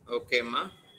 Okay అమ్మా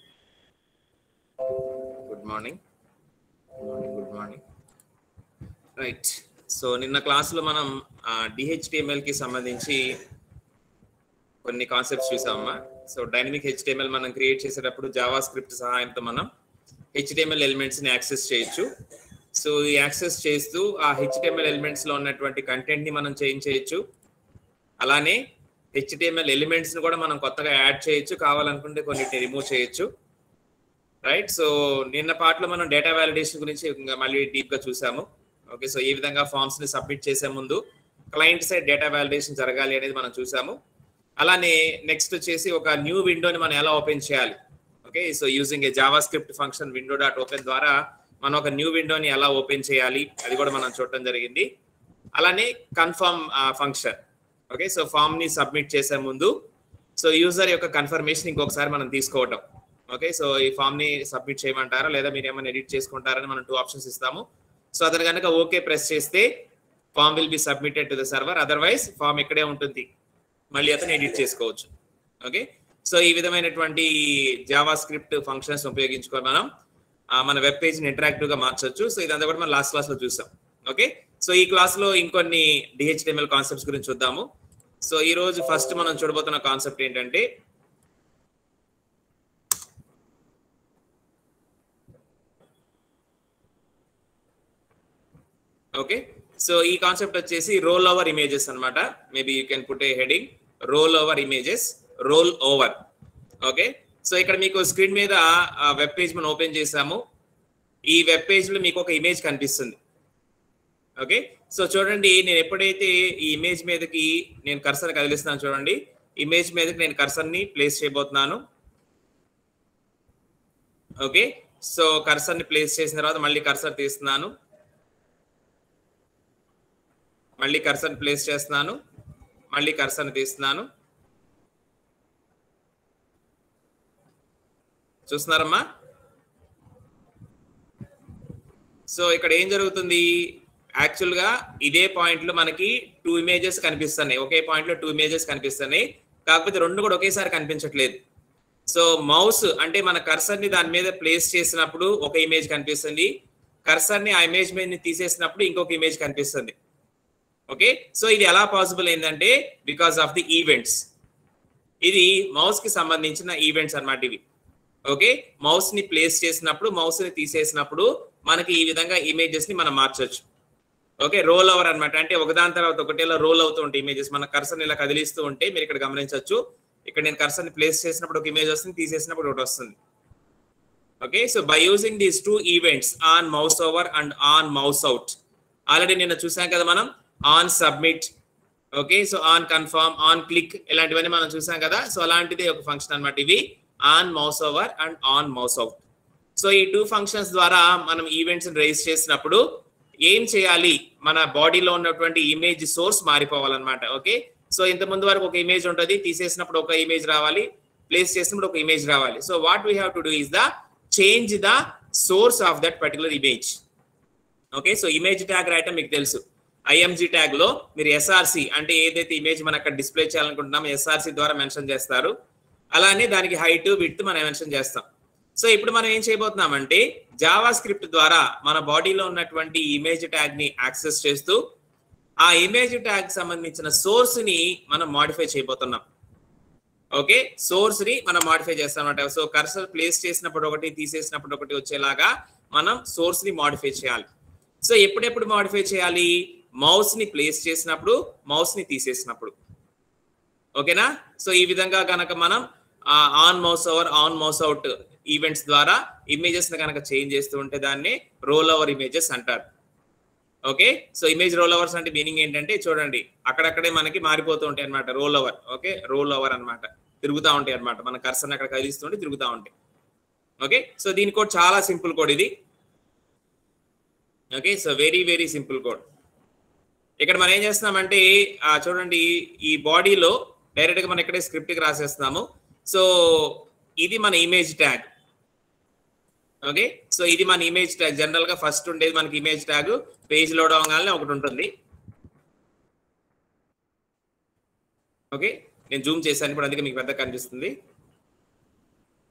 good morning good morning good morning right so నిన్న క్లాస్లో మనం డిహెచ్టిఎంఎల్ కి సంబంధించి కొన్ని కాన్సెప్ట్స్ చూసామమ్మా సో డైనమిక్ హెచ్టిఎంఎల్ మనం క్రియేట్ చేసేటప్పుడు జావా స్క్రిప్ట్ సహాయంతో మనం హెచ్టిఎంఎల్ ఎలిమెంట్స్ ని యాక్సెస్ చేయొచ్చు సో ఈ యాక్సెస్ చేస్తూ ఆ హెచ్టిఎంఎల్ ఎలిమెంట్స్ లో ఉన్నటువంటి కంటెంట్ ని మనం చేంజ్ చేయొచ్చు అలానే హెచ్టిఎంఎల్ ఎలిమెంట్స్ ని కూడా మనం కొత్తగా యాడ్ చేయొచ్చు కావాలనుకుంటే కొన్నిటిని రిమూవ్ చేయొచ్చు రైట్ సో నిన్న పాటలో మనం డేటా వ్యాలిడేషన్ గురించి ఇంకా మళ్ళీ డీప్ గా చూసాము ఓకే సో ఈ విధంగా ఫార్మ్స్ ని సబ్మిట్ చేసే ముందు క్లయింట్ సైడ్ డేటా వ్యాలిడేషన్ జరగాలి అనేది మనం చూసాము అలానే నెక్స్ట్ వచ్చేసి ఒక న్యూ విండోని మనం ఎలా ఓపెన్ చేయాలి okay so using a JavaScript function window dot open ద్వారా మనం ఒక న్యూ విండోని ఎలా ఓపెన్ చేయాలి అది కూడా మనం చూడటం జరిగింది అలానే confirm function okay so form ని సబ్మిట్ చేసే ముందు సో యూజర్ యొక్క కన్ఫర్మేషన్ ఇంకొకసారి మనం తీసుకోవటం ఓకే సో ఈ ఫామ్ ని సబ్మిట్ చేయమంటారా లేదా మీరు ఏమైనా ఎడిట్ చేసుకుంటారని మనం టూ ఆప్షన్స్ ఇస్తాము సో అతను కనుక ఓకే ప్రెస్ చేస్తే form will be submitted to the server otherwise form ఇక్కడే ఉంటుంది మళ్ళీ అతను ఎడిట్ చేసుకోవచ్చు ఓకే సో ఈ విధమైనటువంటి జావా స్క్రిప్ట్ ఫంక్షన్స్ ఉపయోగించుకొని మనం మన వెబ్ పేజ్ ని ఇంటరాక్టివ్ గా మార్చొచ్చు సో ఇదంతా కూడా మనం లాస్ట్ క్లాస్ లో చూసాం ఓకే సో ఈ క్లాస్ లో ఇంకొన్ని డిహెచ్డిఎంఎల్ కాన్సెప్ట్స్ గురించి చూద్దాము సో ఈ రోజు ఫస్ట్ మనం చూడబోతున్న కాన్సెప్ట్ ఏంటంటే ఓకే సో ఈ కాన్సెప్ట్ వచ్చేసి రోల్ ఓవర్ ఇమేజెస్ అనమాట maybe you can put a heading roll over images roll over okay so ఇక్కడ మీకు స్క్రీన్ మీద వెబ్ పేజ్ మనం ఓపెన్ చేసాము ఈ వెబ్ పేజ్ లో మీకు ఒక ఇమేజ్ కనిపిస్తుంది ఓకే సో చూడండి నేను ఎప్పుడైతే ఈ ఇమేజ్ మీదకి నేను కర్సర్ కదిలిస్తున్నాను చూడండి ఇమేజ్ మీదకి నేను కర్సర్ ని ప్లేస్ చేయబోతున్నాను ఓకే సో కర్సర్ ని ప్లేస్ చేసిన తర్వాత మళ్ళీ కర్సర్ తీస్తున్నాను మళ్ళీ కర్సర్ ప్లేస్ చేస్తున్నాను మళ్ళీ కర్సర్ తీస్తున్నాను చూస్తున్నారమ్మా సో ఇక్కడ ఏం జరుగుతుంది యాక్చువల్ గా ఇదే పాయింట్ లో మనకి టూ ఇమేజెస్ కనిపిస్తున్నాయి ఒకే పాయింట్ లో టూ ఇమేజెస్ కనిపిస్తున్నాయి కాకపోతే రెండు కూడా ఒకేసారి కనిపించట్లేదు సో మౌస్ అంటే మన కర్సర్ ని దాని మీద ప్లేస్ చేసినప్పుడు ఒక ఇమేజ్ కనిపిస్తుంది కర్సర్ ని ఆ ఇమేజ్ మీద తీసేసినప్పుడు ఇంకొక ఇమేజ్ కనిపిస్తుంది ఓకే సో ఇది ఎలా పాసిబుల్ అయిందంటే బికాస్ ఆఫ్ ది ఈవెంట్స్ ఇది మౌస్ కి సంబంధించిన ఈవెంట్స్ అనమాట ఇవి ఓకే మౌస్ ని ప్లేస్ చేసినప్పుడు మౌస్ ని తీసేసినప్పుడు మనకి ఈ విధంగా ఇమేజెస్ ని మనం మార్చొచ్చు ఓకే రోల్ ఓవర్ అనమాట అంటే ఒకదాని తర్వాత ఒకటేలా రోల్ అవుతూ ఉంటాయి ఇమేజెస్ మన కర్సన్ ఇలా కదిలిస్తూ ఉంటే మీరు ఇక్కడ గమనించవచ్చు ఇక్కడ నేను కర్సన్ ప్లేస్ చేసినప్పుడు ఒక ఇమేజ్ వస్తుంది తీసేసినప్పుడు ఒకటి వస్తుంది okay so by using these two events on mouse over and on mouse out already నిన్న చూసాం కదా మనం on submit okay so on confirm on click ఇలాంటివన్నీ మనం చూసాం కదా సో అలాంటిది ఒక ఫంక్షన్ అనమాట ఇవి on mouse over and on mouse out so ఈ టూ ఫంక్షన్స్ ద్వారా మనం ఈవెంట్స్ రైజ్ చేసినప్పుడు ఏం చేయాలి మన బాడీలో ఉన్నటువంటి ఇమేజ్ సోర్స్ మారిపోవాలన్నమాట ఓకే సో ఇంత ముందు వరకు ఒక ఇమేజ్ ఉంటుంది తీసేసినప్పుడు ఒక ఇమేజ్ రావాలి ప్లేస్ చేసినప్పుడు ఒక ఇమేజ్ రావాలి so what we have to do is the change the source of that particular image okay so image tag రాయటం మీకు తెలుసు ఐఎంజీ ట్యాగ్ లో మీరు ఎస్ఆర్సి అంటే ఏదైతే ఇమేజ్ మనం అక్కడ డిస్ప్లే చేయాలనుకుంటున్నామో ఎస్ఆర్సి ద్వారా మెన్షన్ చేస్తారు అలానే దానికి హైట్ విత్ మనం మెన్షన్ చేస్తాం సో ఇప్పుడు మనం ఏం చేయబోతున్నామంటే జావా స్క్రిప్ట్ ద్వారా మన బాడీలో ఉన్నటువంటి ఇమేజ్ ట్యాగ్ ని యాక్సెస్ చేస్తూ ఆ ఇమేజ్ ట్యాగ్ సంబంధించిన సోర్స్ ని మనం మాడిఫై చేయబోతున్నాం ఓకే సోర్స్ ని మనం మాడిఫై చేస్తాం అనమాట సో కర్సర్ ప్లేస్ చేసినప్పుడు ఒకటి తీసేసినప్పుడు ఒకటి వచ్చేలాగా మనం సోర్స్ ని మాడిఫై చేయాలి సో ఎప్పుడెప్పుడు మాడిఫై చేయాలి మౌస్ ని ప్లేస్ చేసినప్పుడు మౌస్ ని తీసేసినప్పుడు ఓకేనా సో ఈ విధంగా కనుక మనం on mouse over on mouse out events ద్వారా ఇమేజెస్ ని కనుక చేంజ్ చేస్తూ ఉంటే దాన్ని రోల్ ఓవర్ ఇమేజెస్ అంటారు okay so image roll overs అంటే మీనింగ్ ఏంటంటే చూడండి అక్కడక్కడే మనకి మారిపోతూ ఉంటాయి అనమాట roll over okay roll over అనమాట తిరుగుతూ ఉంటాయి అనమాట మన కర్సన్ అక్కడ కదిలిస్తుంటే తిరుగుతూ ఉంటాయి ఓకే సో దీని కోడ్ చాలా సింపుల్ కోడ్ ఇది okay so very very simple code ఇక్కడ మనం ఏం చేస్తున్నామంటే చూడండి ఈ బాడీలో డైరెక్ట్ గా మనం ఇక్కడే స్క్రిప్ట్ కి రాసేస్తున్నాము సో ఇది మన ఇమేజ్ ట్యాగ్ ఓకే సో ఇది మన ఇమేజ్ ట్యాగ్ జనరల్ గా ఫస్ట్ ఉండేది మనకి ఇమేజ్ ట్యాగ్ పేజ్ లోడ్ అవగానే ఒకటి ఉంటుంది ఓకే నేను జూమ్ చేశాను ఇప్పుడు అందుకే మీకు పెద్ద కనిపిస్తుంది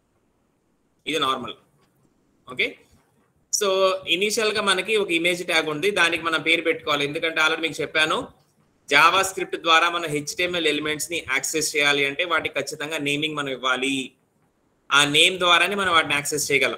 ఇది నార్మల్ ఓకే సో ఇనీషియల్ గా మనకి ఒక ఇమేజ్ ట్యాగ్ ఉంది దానికి మనం పేరు పెట్టుకోవాలి ఎందుకంటే ఆల్రెడీ మీకు చెప్పాను జావా స్క్రిప్ట్ ద్వారా మనం హెచ్టిఎంఎల్ ఎలిమెంట్స్ ని యాక్సెస్ చేయాలి అంటే వాటికి ఖచ్చితంగా నేమింగ్ మనం ఇవ్వాలి ఆ నేమ్ ద్వారానే మనం వాటిని యాక్సెస్ చేయగలం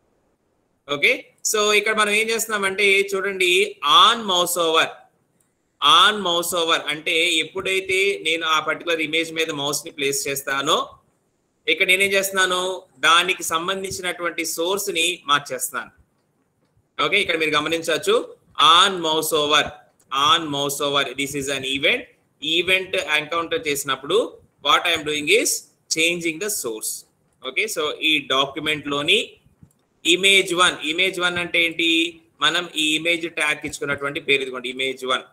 ఓకే సో ఇక్కడ మనం ఏం చేస్తున్నామంటే చూడండి on mouse over on mouse over అంటే ఎప్పుడైతే నేను ఆ పర్టికులర్ ఇమేజ్ మీద మౌస్ ని ప్లేస్ చేస్తానో ఇక్కడ నేనేం చేస్తున్నాను దానికి సంబంధించినటువంటి సోర్స్ ని మార్చేస్తున్నాను ఓకే ఇక్కడ మీరు గమనించవచ్చు on mouse over on mouse over this is an event event encounter చేసినప్పుడు what I'm doing is changing the source okay so ఈ డాక్యుమెంట్ లోని ఇమేజ్ వన్ ఇమేజ్ వన్ అంటే ఏంటి మనం ఈ ఇమేజ్ ట్యాగ్ ఇచ్చుకున్నటువంటి పేరు ఇదిగోండి ఇమేజ్ వన్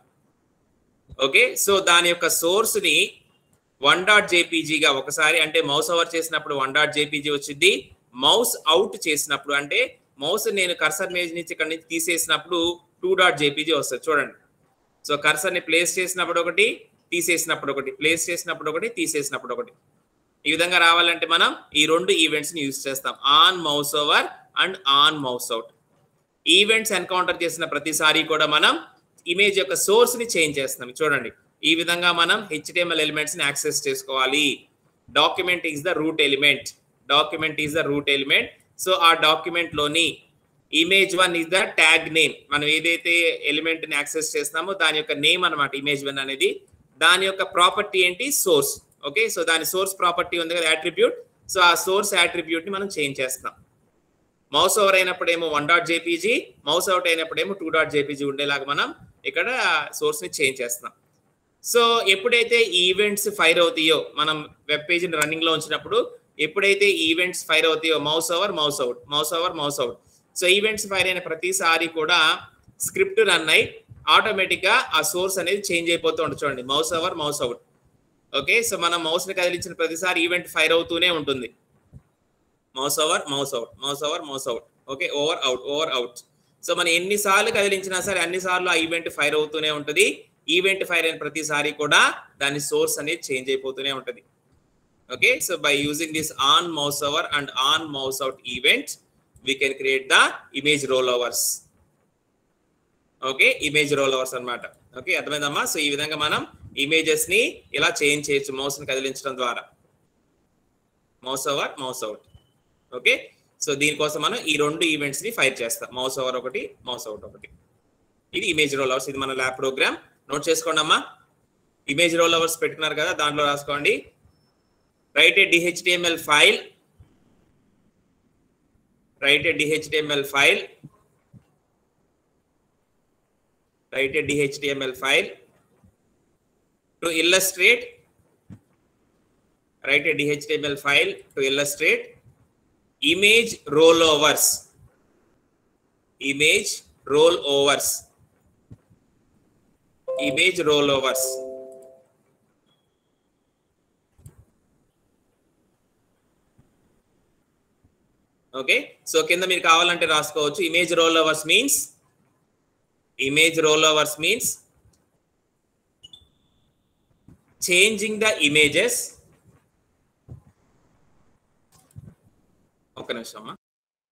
ఓకే సో దాని యొక్క సోర్స్ ని వన్ డాట్ జేపీజీగా ఒకసారి అంటే మౌస్ ఓవర్ చేసినప్పుడు వన్ డాట్ జేపీజీ వచ్చింది మౌస్ అవుట్ చేసినప్పుడు అంటే మౌస్ నేను కర్సర్ ఇమేజ్ నుంచి ఇక్కడ నుంచి తీసేసినప్పుడు టూ డాట్ జేపీజీ వస్తుంది చూడండి సో కర్సర్ ని ప్లేస్ చేసినప్పుడు ఒకటి తీసేసినప్పుడు ఒకటి ప్లేస్ చేసినప్పుడు ఒకటి తీసేసినప్పుడు ఒకటి ఈ విధంగా రావాలంటే మనం ఈ రెండు ఈవెంట్స్ ని యూజ్ చేస్తాం on mouse over and on mouse out events encounter చేసిన ప్రతిసారి కూడా మనం ఇమేజ్ యొక్క సోర్స్ ని చేంజ్ చేస్తున్నాం చూడండి ఈ విధంగా మనం హెచ్టిఎంఎల్ ఎలిమెంట్స్ ని యాక్సెస్ చేసుకోవాలి document is the root element document is the root element so ఆ డాక్యుమెంట్ లోని image one is the tag name మనం ఏదైతే ఎలిమెంట్ ని యాక్సెస్ చేస్తామో దాని యొక్క నేమ్ అన్నమాట ఇమేజ్ వన్ అనేది దాని యొక్క ప్రాపర్టీ ఏంటి సోర్స్ ఓకే సో దాని సోర్స్ ప్రాపర్టీ ఉంది కదా యాట్రిబ్యూట్ సో ఆ సోర్స్ యాట్రిబ్యూట్ ని మనం చేంజ్ చేస్తాం మౌస్ ఓవర్ అయినప్పుడేమో one dot JPG mouse out అయినప్పుడేమో టూ డాట్ జేపీజీ ఉండేలాగా మనం ఇక్కడ సోర్స్ ని చేంజ్ చేస్తున్నాం సో ఎప్పుడైతే ఈవెంట్స్ ఫైర్ అవుతాయో మనం వెబ్ పేజీని రన్నింగ్ లో ఉంచినప్పుడు ఎప్పుడైతే ఈవెంట్స్ ఫైర్ అవుతాయో mouse over mouse out mouse over mouse out so events fire అయిన ప్రతిసారి కూడా స్క్రిప్ట్ రన్ అయి ఆటోమేటిక్ గా ఆ సోర్స్ అనేది చేంజ్ అయిపోతూ ఉంటుంది చూడండి mouse over mouse out okay so మనం మౌస్ ని కదిలించిన ప్రతిసారి ఈవెంట్ ఫైర్ అవుతూనే ఉంటుంది mouse over mouse out mouse over mouse out okay over out over out so మనం ఎన్నిసార్లు కదిలించినా సరే అన్నిసార్లు ఆ ఈవెంట్ ఫైర్ అవుతూనే ఉంటుంది ఈవెంట్ ఫైర్ అయిన ప్రతిసారి కూడా దాని సోర్స్ అనేది చేంజ్ అయిపోతూనే ఉంటుంది okay so by using this on mouse over and on mouse out event we can create the image roll overs okay image roll overs అనమాట ఓకే అర్థమైందమ్మా సో ఈ విధంగా మనం ఇమేజెస్ ని ఇలా చేంజ్ చేయొచ్చు మౌస్ ని కదిలించడం ద్వారా mouse over mouse out okay so దీనికోసం మనం ఈ రెండు ఈవెంట్స్ ని ఫైర్ చేస్తాం మౌస్ ఓవర్ ఒకటి మౌస్ అవుట్ ఒకటి ఇది ఇమేజ్ రోల్ అవర్స్ ఇది మన ల్యాబ్ ప్రోగ్రామ్ నోట్ చేసుకోండి అమ్మా ఇమేజ్ రోల్ అవర్స్ పెట్టుకున్నారు కదా దాంట్లో రాసుకోండి write a DHTML file write a DHTML file write a DHTML file to illustrate write a DHTML file to illustrate image rollovers. Image rollovers. Image rollovers. Okay so కింద మీరు కావాలంటే రాసుకోవచ్చు image roll overs means image roll overs means changing the images ఒక్క నిమిషం అమ్మా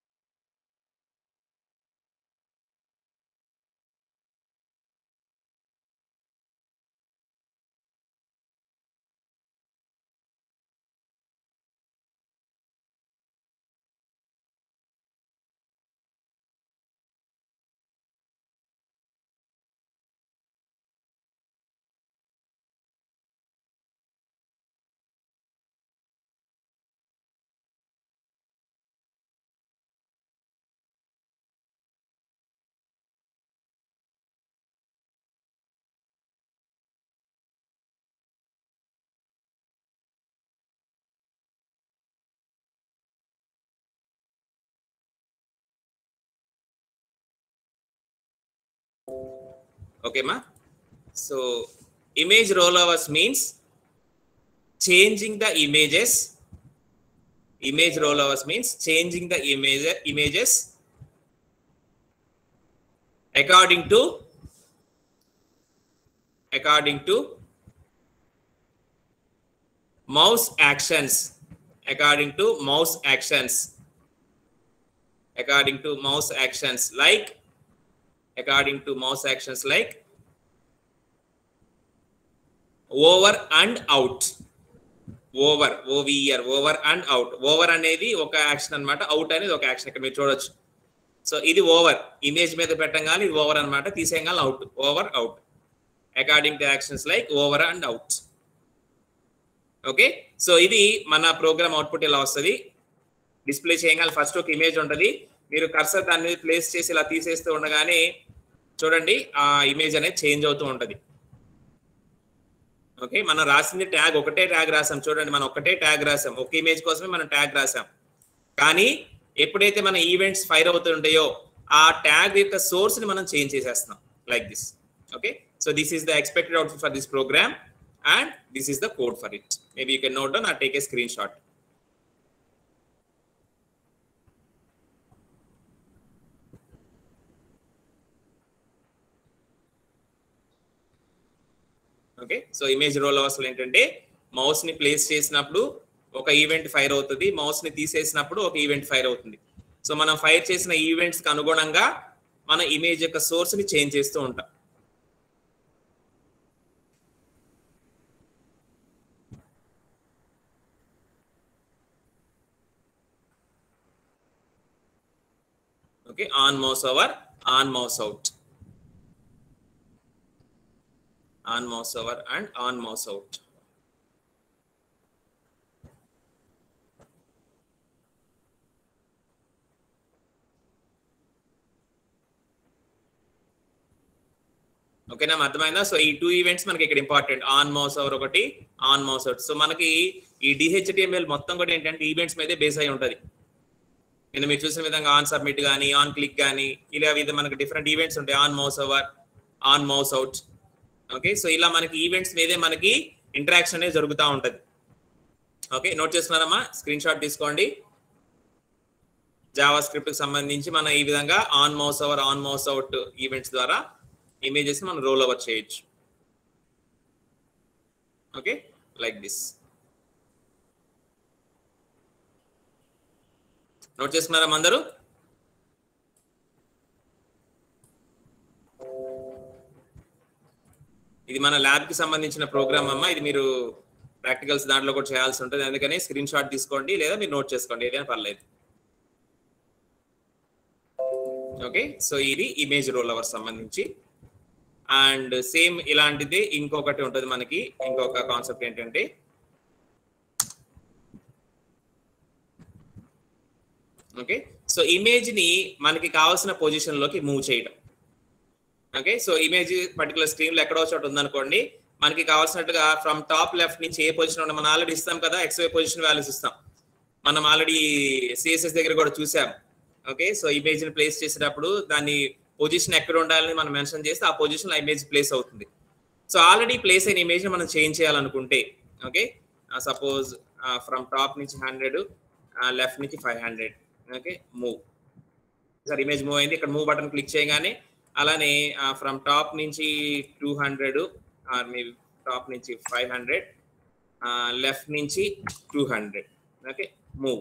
okay ma so image rollovers means changing the images image rollovers means changing the image images according to according to mouse actions according to mouse actions according to mouse actions like according to mouse actions like over and out over O V R over and out over అనేది ఒక action అన్నమాట out అనేది ఒక action ఇక్కడ మీరు చూడొచ్చు so ఇది over image మీద పెట్టంగానే ఇది ఓవర్ అన్నమాట తీసేయగానే out over out according to actions like over and out okay so ఇది మన ప్రోగ్రామ్ అవుట్పుట్ ఇలా వస్తుంది డిస్ప్లే చేయగానే ఫస్ట్ ఒక ఇమేజ్ ఉంటుంది మీరు కర్సర్ దాని మీద ప్లేస్ చేసి ఇలా తీసేస్తూ ఉండగానే చూడండి ఆ ఇమేజ్ అనేది చేంజ్ అవుతూ ఉంటుంది ఓకే మనం రాసింది ట్యాగ్ ఒకటే ట్యాగ్ రాసాం చూడండి మనం ఒకటే ట్యాగ్ రాసాం ఒక ఇమేజ్ కోసమే మనం ట్యాగ్ రాసాం కానీ ఎప్పుడైతే మన ఈవెంట్స్ ఫైర్ అవుతుంటాయో ఆ ట్యాగ్ యొక్క సోర్స్ ని మనం చేంజ్ చేసేస్తున్నాం like this okay so this is the expected output for this program and this is the code for it maybe you can note down or take a screenshot okay so image roll అసలు ఏంటంటే mouse ని place చేసినప్పుడు ఒక event fire అవుతుంది mouse ని తీసేసినప్పుడు ఒక event fire అవుతుంది సో మనం ఫైర్ చేసిన ఈవెంట్స్ కి అనుగుణంగా మన ఇమేజ్ యొక్క సోర్స్ ని చేంజ్ చేస్తూ ఉంటాం okay on mouse over on mouse out on mouse over and on mouse out. ఓకేనా అర్థమైందా సో ఈ టూ ఈవెంట్స్ మనకి ఇక్కడ ఇంపార్టెంట్ ఆన్ మౌస్ ఓవర్ ఒకటి ఆన్ మౌస్ అవుట్ సో మనకి ఈ డిహెచ్టిఎంఎల్ మొత్తం కూడా ఏంటంటే ఈవెంట్స్ మీదే బేస్ అయి ఉంటుంది నేను మీరు చూసిన విధంగా ఆన్ సబ్మిట్ కానీ ఆన్ క్లిక్ కానీ ఇలా విధంగా మనకి డిఫరెంట్ ఈవెంట్స్ ఉంటాయి on mouse over on mouse out okay so ఇలా మనకి ఈవెంట్స్ మీదే మనకి ఇంటరాక్షన్ అనేది జరుగుతూ ఉంటుంది ఓకే నోట్ చేసుకున్నారమ్మా స్క్రీన్ షాట్ తీసుకోండి జావా స్క్రిప్ట్ కి సంబంధించి మనం ఈ విధంగా on mouse over on mouse out events ద్వారా ఇమేజెస్ మనం రోల్ ఓవర్ చేయొచ్చు ఓకే లైక్ దిస్ నోట్ చేసుకున్నారా అందరూ ఇది మన ల్యాబ్ కి సంబంధించిన ప్రోగ్రామ్ అమ్మా ఇది మీరు ప్రాక్టికల్స్ దాంట్లో కూడా చేయాల్సి ఉంటుంది అందుకని స్క్రీన్ షాట్ తీసుకోండి లేదా మీరు నోట్ చేసుకోండి ఏదైనా పర్లేదు ఓకే సో ఇది ఇమేజ్ రోల్ అవర్ సంబంధించి అండ్ సేమ్ ఇలాంటిది ఇంకొకటి ఉంటుంది మనకి ఇంకొక కాన్సెప్ట్ ఏంటంటే ఓకే సో ఇమేజ్ ని మనకి కావాల్సిన పొజిషన్ లోకి మూవ్ చేయడం okay so image particular screen లో ఎక్కడో చోట ఉందనుకోండి మనకి కావాల్సినట్టుగా ఫ్రమ్ టాప్ లెఫ్ట్ నుంచి ఏ పొజిషన్ ఉందో మనం ఆల్రెడీ ఇస్తాం కదా ఎక్స్వై పొజిషన్ వాల్యూస్ ఇస్తాం మనం ఆల్రెడీ సిఎస్ఎస్ దగ్గర కూడా చూసాం ఓకే సో ఇమేజ్ ని ప్లేస్ చేసేటప్పుడు దాన్ని పొజిషన్ ఎక్కడ ఉండాలని మనం మెన్షన్ చేస్తే ఆ పొజిషన్ ఇమేజ్ ప్లేస్ అవుతుంది సో ఆల్రెడీ ప్లేస్ అయిన ఇమేజ్ మనం చేంజ్ చేయాలనుకుంటే ఓకే సపోజ్ ఫ్రమ్ టాప్ నుంచి హండ్రెడ్ లెఫ్ట్ నుంచి five hundred okay move sir image move అయింది ఇక్కడ మూవ్ బటన్ క్లిక్ చేయగానే అలానే ఫ్రమ్ టాప్ నుంచి టూ హండ్రెడ్ మీ టాప్ నుంచి ఫైవ్ హండ్రెడ్ లెఫ్ట్ నుంచి two hundred okay move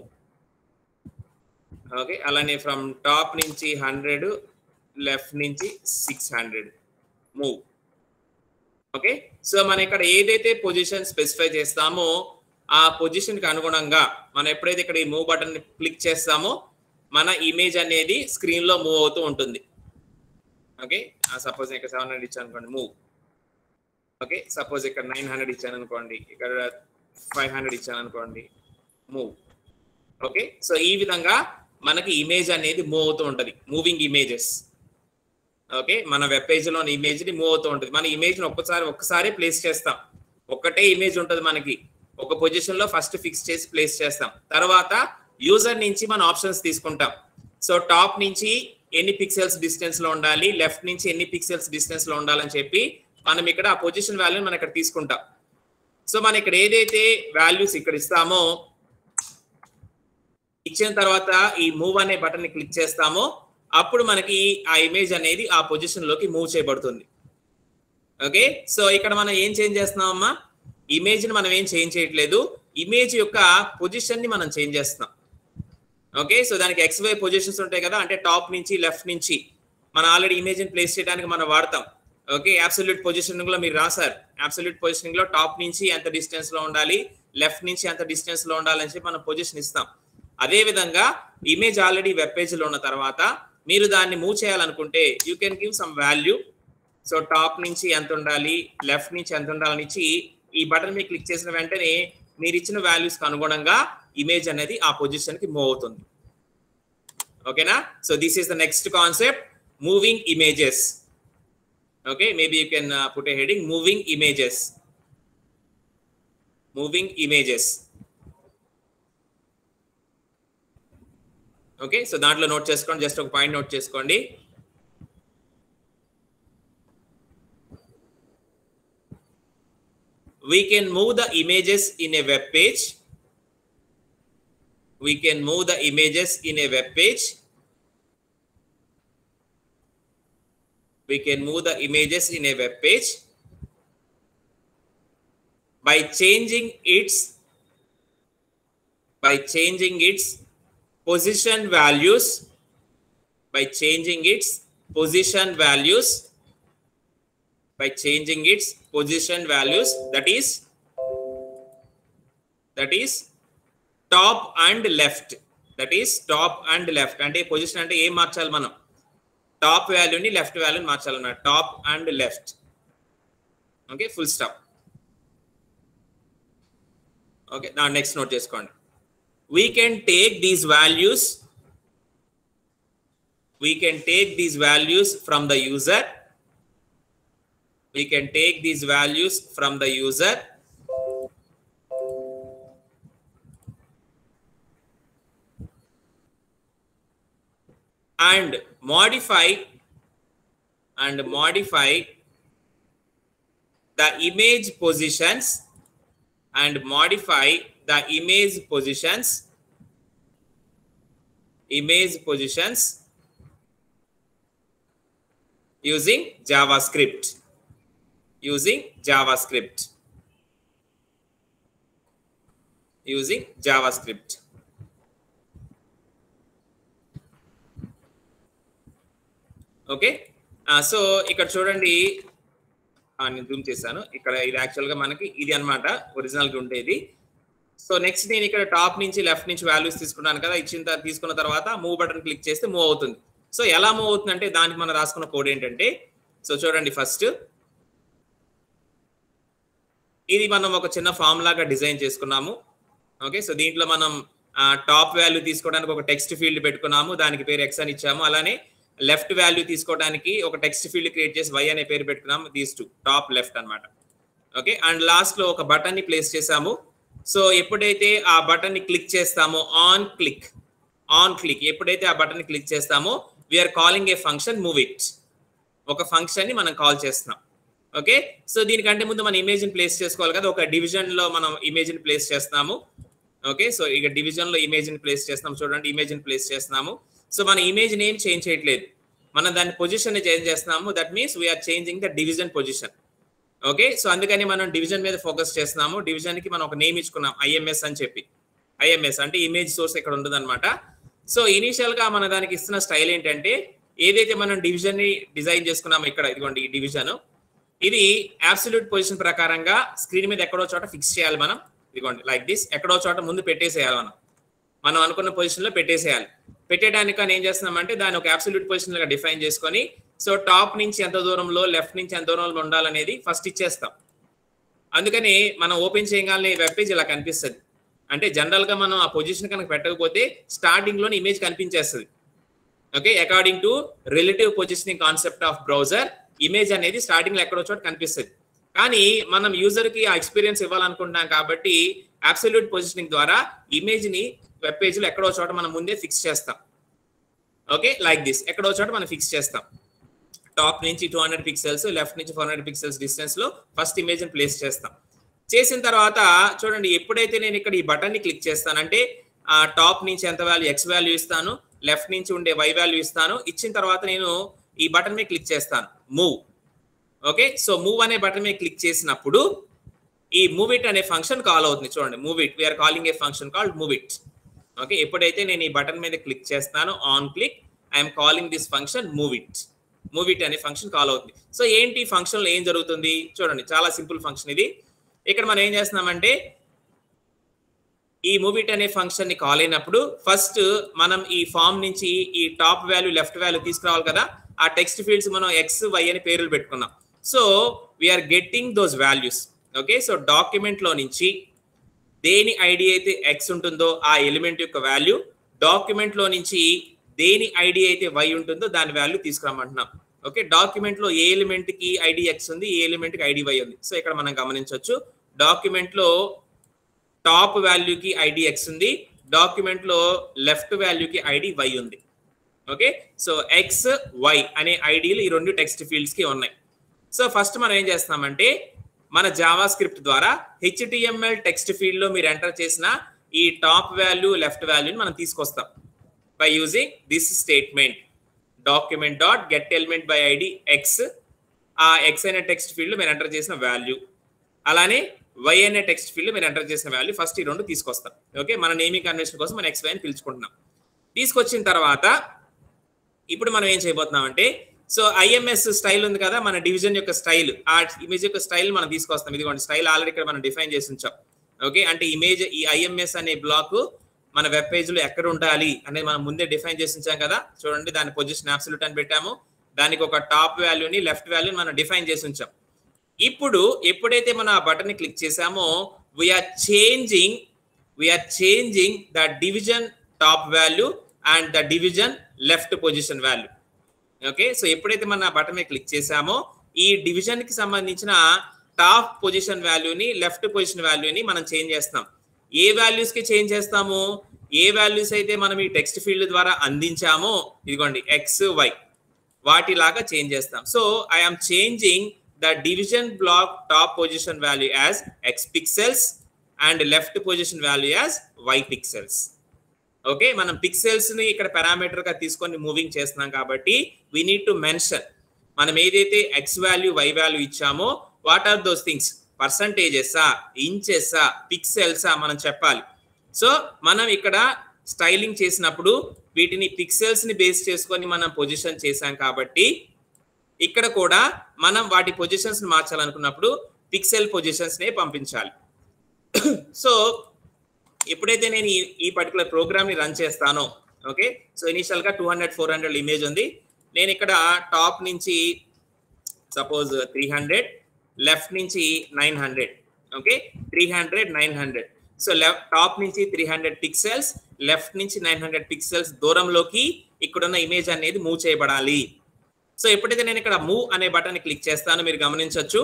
okay అలానే ఫ్రమ్ టాప్ నుంచి హండ్రెడ్ లెఫ్ట్ నుంచి six hundred move okay so మనం ఇక్కడ ఏదైతే పొజిషన్ స్పెసిఫై చేస్తామో ఆ పొజిషన్ కి అనుగుణంగా మనం ఎప్పుడైతే ఇక్కడ ఈ మూవ్ బటన్ క్లిక్ చేస్తామో మన ఇమేజ్ అనేది స్క్రీన్ లో మూవ్ అవుతూ ఉంటుంది ఓకే సపోజ్ ఇక్కడ సెవెన్ హండ్రెడ్ ఇచ్చాను అనుకోండి మూవ్ ఓకే సపోజ్ ఇక్కడ నైన్ హండ్రెడ్ ఇచ్చాను అనుకోండి ఇక్కడ ఫైవ్ హండ్రెడ్ ఇచ్చాను అనుకోండి మూవ్ ఓకే సో ఈ విధంగా మనకి ఇమేజ్ అనేది మూవ్ అవుతూ ఉంటుంది మూవింగ్ ఇమేజెస్ ఓకే మన వెబ్ పేజ్లోని ఇమేజ్ ని మూవ్ అవుతూ ఉంటుంది మన ఇమేజ్ ని ఒక్కసారి ఒక్కసారి ప్లేస్ చేస్తాం ఒక్కటే ఇమేజ్ ఉంటుంది మనకి ఒక పొజిషన్ లో ఫస్ట్ ఫిక్స్ చేసి ప్లేస్ చేస్తాం తర్వాత యూజర్ నుంచి మన ఆప్షన్స్ తీసుకుంటాం సో టాప్ నుంచి ఎన్ని పిక్సెల్స్ డిస్టెన్స్ లో ఉండాలి లెఫ్ట్ నుంచి ఎన్ని పిక్సెల్స్ డిస్టెన్స్ లో ఉండాలని చెప్పి మనం ఇక్కడ ఆ పొజిషన్ వాల్యూని మనం ఇక్కడ తీసుకుంటాం సో మనం ఇక్కడ ఏదైతే వాల్యూస్ ఇక్కడ ఇస్తామో ఇచ్చిన తర్వాత ఈ మూవ్ అనే బటన్ ని క్లిక్ చేస్తామో అప్పుడు మనకి ఆ ఇమేజ్ అనేది ఆ పొజిషన్ లోకి మూవ్ చేయబడుతుంది ఓకే సో ఇక్కడ మనం ఏం చేంజ్ చేస్తున్నామమ్మా ఇమేజ్ ని మనం ఏం చేంజ్ చేయట్లేదు ఇమేజ్ యొక్క పొజిషన్ ని మనం చేంజ్ చేస్తున్నాం ఓకే సో దానికి ఎక్స్ వై పొజిషన్స్ ఉంటాయి కదా అంటే టాప్ నుంచి లెఫ్ట్ నుంచి మనం ఆల్రెడీ ఇమేజ్ ప్లేస్ చేయడానికి మనం వాడతాం ఓకే అబ్సల్యూట్ పొజిషనింగ్ లో మీరు రాశారు అబ్సల్యూట్ పొజిషనింగ్ లో టాప్ నుంచి ఎంత డిస్టెన్స్ లో ఉండాలి లెఫ్ట్ నుంచి ఎంత డిస్టెన్స్ లో ఉండాలని చెప్పి మనం పొజిషన్ ఇస్తాం అదే విధంగా ఇమేజ్ ఆల్రెడీ వెబ్ పేజ్ లో ఉన్న తర్వాత మీరు దాన్ని మూవ్ చేయాలనుకుంటే you can give some value so top నుంచి ఎంత ఉండాలి లెఫ్ట్ నుంచి ఎంత ఉండాలని ఇచ్చి ఈ బటన్ మీద క్లిక్ చేసిన వెంటనే మీరు ఇచ్చిన వాల్యూస్ కి అనుగుణంగా ఇమేజ్ అనేది ఆ పొజిషన్ కి మూవ్ అవుతుంది ఓకేనా so this is the next concept moving images okay maybe you can put a heading moving images moving images okay so దాంట్లో నోట్ చేసుకోండి జస్ట్ ఒక పాయింట్ నోట్ చేసుకోండి we can move the images in a web page we can move the images in a web page we can move the images in a web page by changing its by changing its position values by changing its position values by changing its position values that is that is top and left that is top and left అంటే position అంటే ఏం మార్చాలి మనం top వాల్యూని left వాల్యూని మార్చాలన్నమాట top and left okay full stop okay నా next note చేసుకోండి we can take these values we can take these values from the user we can take these values from the user and modify and modify the image positions and modify the image positions image positions using javascript using javascript using javascript okay so ఇక్కడ చూడండి ఆ, నేను Zoom చేశాను ఇక్కడ ఇది actual గా మనకి ఇది అన్నమాట ఒరిజినల్ గా ఉండేది సో నెక్స్ట్ నేను ఇక్కడ టాప్ నుంచి లెఫ్ట్ నుంచి వాల్యూస్ తీసుకున్నాను కదా ఇచ్చిన తర్వాత తీసుకున్న తర్వాత మూవ్ బటన్ క్లిక్ చేస్తే మూవ్ అవుతుంది సో ఎలా మూవ్ అవుతుంది అంటే దానికి మనం రాసుకున్న కోడ్ ఏంటంటే సో చూడండి ఫస్ట్ ఇది మనం ఒక చిన్న ఫామ్ లాగా డిజైన్ చేసుకున్నాము ఓకే సో దీంట్లో మనం టాప్ వాల్యూ తీసుకోవడానికి ఒక టెక్స్ట్ ఫీల్డ్ పెట్టుకున్నాము దానికి పేరు ఎక్స్ అని ఇచ్చాము అలానే లెఫ్ట్ వాల్యూ తీసుకోవడానికి ఒక టెక్స్ట్ ఫీల్డ్ క్రియేట్ చేసి వై అనే పేరు పెట్టుకున్నాము దీస్ టూ టాప్ లెఫ్ట్ అన్నమాట ఓకే అండ్ లాస్ట్ లో ఒక బటన్ ని ప్లేస్ చేసాము సో ఎప్పుడైతే ఆ బటన్ ని క్లిక్ చేస్తామో ఆన్ క్లిక్ ఆన్ క్లిక్ ఎప్పుడైతే ఆ బటన్ ని క్లిక్ చేస్తామో we're calling a function move it ఒక ఫంక్షన్ ని మనం కాల్ చేస్తున్నాం ఓకే సో దీనికంటే ముందు మన ఇమేజ్ ని ప్లేస్ చేసుకోవాలి కదా ఒక డివిజన్ లో మనం ఇమేజ్ ని ప్లేస్ చేస్తున్నాము ఓకే సో ఇక డివిజన్ లో ఇమేజ్ ని ప్లేస్ చేస్తున్నాం చూడండి ఇమేజ్ ని ప్లేస్ చేస్తున్నాము సో మన ఇమేజ్ నేమ్ చేంజ్ చేయట్లేదు మనం దాని పొజిషన్ ని చేంజ్ చేస్తున్నాము that means we're changing the division position okay so అందుకని మనం డివిజన్ మీద ఫోకస్ చేస్తున్నాము డివిజన్ కి మనం ఒక నేమ్ ఇచ్చుకున్నాం ఐఎంఎస్ అని చెప్పి ఐఎంఎస్ అంటే ఇమేజ్ సోర్స్ ఇక్కడ ఉండదు సో ఇనీషియల్ గా మన దానికి ఇస్తున్న స్టైల్ ఏంటంటే ఏదైతే మనం డివిజన్ ని డిజైన్ చేసుకున్నామో ఇక్కడ ఇదిగోండి ఈ డివిజన్ ఇది అబ్సల్యూట్ పొజిషన్ ప్రకారంగా స్క్రీన్ మీద ఎక్కడో చోట ఫిక్స్ చేయాలి మనం ఇదిగోండి లైక్ దిస్ ఎక్కడో చోట ముందు పెట్టేసేయాలి మనం మనం అనుకున్న పొజిషన్ లో పెట్టేసేయాలి పెట్టేయడానికి అని ఏం చేస్తున్నామంటే దాన్ని ఒక అబ్సల్యూట్ పొజిషన్ గా డిఫైన్ చేసుకొని సో టాప్ నుంచి ఎంత దూరంలో లెఫ్ట్ నుంచి ఎంత దూరంలో ఉండాలనేది ఫస్ట్ ఇచ్చేస్తాం అందుకని మనం ఓపెన్ చేయగానే వెబ్ పేజ్ ఇలా కనిపిస్తుంది అంటే జనరల్ గా మనం ఆ పొజిషన్ కనుక పెట్టకపోతే స్టార్టింగ్ లోనే ఇమేజ్ కనిపించేస్తుంది okay according to relative positioning concept of browser image అనేది స్టార్టింగ్ లో ఎక్కడో చోట కనిపిస్తుంది కానీ మనం యూజర్ కి ఆ ఎక్స్పీరియన్స్ ఇవ్వాలనుకుంటున్నాం కాబట్టి అబ్సల్యూట్ పొజిషనింగ్ ద్వారా ఇమేజ్ ని వెబ్ పేజ్ లో ఎక్కడో చోట మనం ముందే ఫిక్స్ చేస్తాం ఓకే లైక్ దిస్ ఎక్కడో చోట మనం ఫిక్స్ చేస్తాం టాప్ నుంచి టూ హండ్రెడ్ పిక్సెల్స్ లెఫ్ట్ నుంచి ఫోర్ హండ్రెడ్ పిక్సెల్స్ డిస్టెన్స్ లో ఫస్ట్ ఇమేజ్ ని ప్లేస్ చేస్తాం చేసిన తర్వాత చూడండి ఎప్పుడైతే నేను ఇక్కడ ఈ బటన్ ని క్లిక్ చేస్తానంటే ఆ టాప్ నుంచి ఎంత వాల్యూ ఎక్స్ వాల్యూ ఇస్తాను లెఫ్ట్ నుంచి ఉండే వై వాల్యూ ఇస్తాను ఇచ్చిన తర్వాత నేను ఈ బటన్ మీద క్లిక్ చేస్తాను మూవ్ ఓకే సో మూవ్ అనే బటన్ మీద క్లిక్ చేసినప్పుడు ఈ మూవ్ ఇట్ అనే ఫంక్షన్ కాల్ అవుతుంది చూడండి move it we're calling a function called move it okay ఎప్పుడైతే నేను ఈ బటన్ మీద క్లిక్ చేస్తానో on click I'm calling this function move it move it అనే ఫంక్షన్ కాల్ అవుతుంది సో ఏంటి ఫంక్షన్ లో ఏం జరుగుతుంది చూడండి చాలా సింపుల్ ఫంక్షన్ ఇది ఇక్కడ మనం ఏం చేస్తున్నామంటే ఈ మూవిట్ అనే ఫంక్షన్ ని కాల్ అయినప్పుడు ఫస్ట్ మనం ఈ ఫామ్ నుంచి ఈ టాప్ వాల్యూ లెఫ్ట్ వాల్యూ తీసుకురావాలి కదా ఆ టెక్స్ట్ ఫీల్డ్స్ మనం ఎక్స్ వై అని పేర్లు పెట్టుకున్నాం so we're getting those values okay so document లో నుంచి దేని ఐడి అయితే ఎక్స్ ఉంటుందో ఆ ఎలిమెంట్ యొక్క వాల్యూ డాక్యుమెంట్ లో నుంచి దేని ఐడి అయితే వై ఉంటుందో దాని వాల్యూ తీసుకురమ్మంటున్నాం ఓకే డాక్యుమెంట్ లో ఏ ఎలిమెంట్ కి ఐడి ఎక్స్ ఉంది ఏ ఎలిమెంట్ కి ఐడి వై ఉంది సో ఇక్కడ మనం గమనించవచ్చు డాక్యుమెంట్ లో టాప్ వాల్యూకి ఐడి ఎక్స్ ఉంది డాక్యుమెంట్ లో లెఫ్ట్ వాల్యూకి ఐడి వై ఉంది ఓకే సో ఎక్స్ వై అనే ఐడీలు ఈ రెండు టెక్స్ట్ ఫీల్డ్స్ కి ఉన్నాయి సో ఫస్ట్ మనం ఏం చేస్తున్నామంటే మన జావా స్క్రిప్ట్ ద్వారా హెచ్టిఎంఎల్ టెక్స్ట్ ఫీల్డ్ లో మీరు ఎంటర్ చేసిన ఈ టాప్ వాల్యూ లెఫ్ట్ వాల్యూని మనం తీసుకొస్తాం by using this statement document dot get element by ID X ఆ ఎక్స్ అనే టెక్స్ట్ ఫీల్డ్ మీరు ఎంటర్ చేసిన వాల్యూ అలానే వై అనే టెక్స్ట్ ఫీల్డ్ మీరు ఎంటర్ చేసిన వాల్యూ ఫస్ట్ ఈ రెండు తీసుకొస్తాం ఓకే మన నేమింగ్ కన్వెన్షన్ కోసం మనం ఎక్స్ వై అని పిలుచుకుంటున్నాం తీసుకొచ్చిన తర్వాత ఇప్పుడు మనం ఏం చేయబోతున్నాం అంటే సో ఐఎంఎస్ స్టైల్ ఉంది కదా మన డివిజన్ యొక్క స్టైల్ ఆ ఇమేజ్ యొక్క స్టైల్ మనం తీసుకొస్తాం ఇదిగోండి స్టైల్ ఆల్రెడీ ఇక్కడ మనం డిఫైన్ చేసి ఉంచాం ఓకే అంటే ఇమేజ్ ఈ ఐఎంఎస్ అనే బ్లాక్ మన వెబ్ పేజ్ లో ఎక్కడ ఉండాలి అనేది మనం ముందే డిఫైన్ చేసి ఉంచాం కదా చూడండి దాని పొజిషన్ అబ్సల్యూట్ అని పెట్టాము దానికి ఒక టాప్ వాల్యూని లెఫ్ట్ వాల్యూని మనం డిఫైన్ చేసి ఉంచాం ఇప్పుడు ఎప్పుడైతే మనం ఆ బటన్ ని క్లిక్ చేసామో we're changing we're changing the division top value and the division left position value okay so ఎప్పుడైతే మనం ఆ బటన్ మీద క్లిక్ చేసామో ఈ డివిజన్ కి సంబంధించిన టాప్ పొజిషన్ వాల్యూని లెఫ్ట్ పొజిషన్ వాల్యూని మనం చేంజ్ చేస్తాం ఏ వాల్యూస్ కి చేంజ్ చేస్తాము ఏ వాల్యూస్ అయితే మనం ఈ టెక్స్ట్ ఫీల్డ్ ద్వారా అందించామో ఇదిగోండి ఎక్స్ వై వాటిలాగా చేంజ్ చేస్తాం so I'm changing the division block top position value as X pixels and left position value as Y pixels okay మనం పిక్సెల్స్ ని ఇక్కడ పారామీటర్ గా తీసుకొని మూవింగ్ చేస్తున్నాం కాబట్టి వీ నీడ్ టు మెన్షన్ మనం ఏదైతే ఎక్స్ వాల్యూ వై వాల్యూ ఇచ్చామో వాట్ ఆర్ దోస్ థింగ్స్ పర్సంటేజెసా ఇంచెసా పిక్సెల్సా మనం చెప్పాలి సో మనం ఇక్కడ స్టైలింగ్ చేసినప్పుడు వీటిని పిక్సెల్స్ ని బేస్ చేసుకొని మనం పొజిషన్ చేశాం కాబట్టి ఇక్కడ కూడా మనం వాటి పొజిషన్స్ ని మార్చాలనుకున్నప్పుడు పిక్సెల్ పొజిషన్స్ నే పంపించాలి సో ఎప్పుడైతే నేను ఈ ఈ పర్టికులర్ ప్రోగ్రామ్ ని రన్ చేస్తానో ఓకే సో ఇనిషియల్ గా two hundred four hundred image ఉంది నేను ఇక్కడ టాప్ నుంచి సపోజ్ త్రీ హండ్రెడ్ లెఫ్ట్ నుంచి nine hundred okay three hundred nine hundred so left top నుంచి త్రీ హండ్రెడ్ పిక్సెల్స్ లెఫ్ట్ నుంచి నైన్ హండ్రెడ్ పిక్సెల్స్ దూరంలోకి ఇక్కడున్న ఇమేజ్ అనేది మూవ్ చేయబడాలి సో ఎప్పుడైతే నేను ఇక్కడ మూవ్ అనే బటన్ క్లిక్ చేస్తానో మీరు గమనించవచ్చు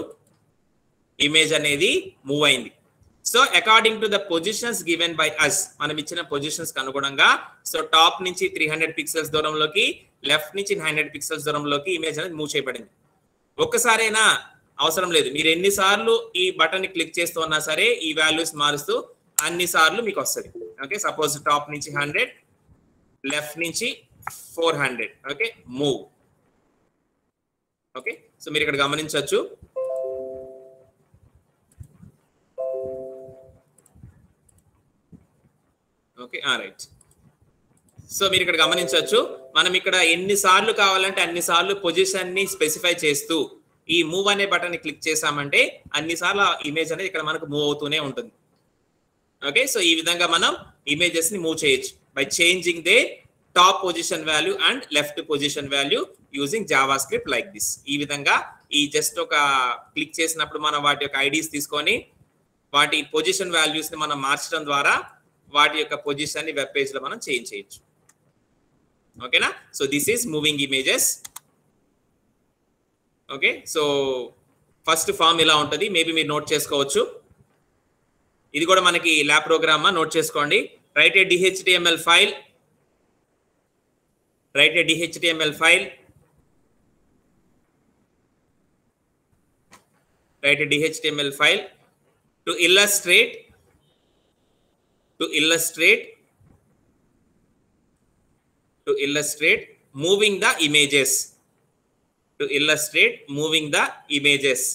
ఇమేజ్ అనేది మూవ్ అయింది so according to the positions given by us మనం ఇచ్చిన పొజిషన్స్ అనుగుణంగా సో టాప్ నుంచి త్రీ హండ్రెడ్ పిక్సెల్స్ దూరంలోకి లెఫ్ట్ నుంచి హండ్రెడ్ పిక్సెల్స్ దూరంలోకి ఇమేజ్ అనేది మూవ్ చేయబడింది ఒక్కసారైనా అవసరం లేదు మీరు ఎన్నిసార్లు ఈ బటన్ ని క్లిక్ చేస్తూ ఉన్నా సరే ఈ వాల్యూస్ మారుస్తూ అన్ని సార్లు మీకు వస్తుంది ఓకే సపోజ్ టాప్ నుంచి హండ్రెడ్ లెఫ్ట్ నుంచి four hundred okay move okay so మీరు ఇక్కడ గమనించవచ్చు ఓకే రైట్ సో మీరు ఇక్కడ గమనించవచ్చు మనం ఇక్కడ ఎన్ని సార్లు కావాలంటే అన్ని సార్లు పొజిషన్ ని స్పెసిఫై చేస్తూ ఈ మూవ్ అనే బటన్ ని క్లిక్ చేసామంటే అన్ని సార్లు ఇమేజ్ అనేది ఇక్కడ మనకు మూవ్ అవుతూనే ఉంటుంది ఓకే సో ఈ విధంగా మనం ఇమేజెస్ ని మూవ్ చేయొచ్చు by changing the top position value and left position value using JavaScript like this ఈ విధంగా ఈ జస్ట్ ఒక క్లిక్ చేసినప్పుడు మనం వాటి యొక్క ఐడీస్ తీసుకొని వాటి పొజిషన్ వాల్యూస్ ని మనం మార్చడం ద్వారా వాటి యొక్క పొజిషన్ ని వెబ్ పేజ్ లో మనం చేంజ్ చేయొచ్చు ఓకేనా so this is moving images okay so first form ఇలా ఉంటుంది మేబీ మీరు నోట్ చేసుకోవచ్చు ఇది కూడా మనకి ల్యాబ్ ప్రోగ్రామ్ నోట్ చేసుకోండి write a DHTML file write a DHTML file write a DHTML file to illustrate to illustrate to illustrate moving the images to illustrate moving the images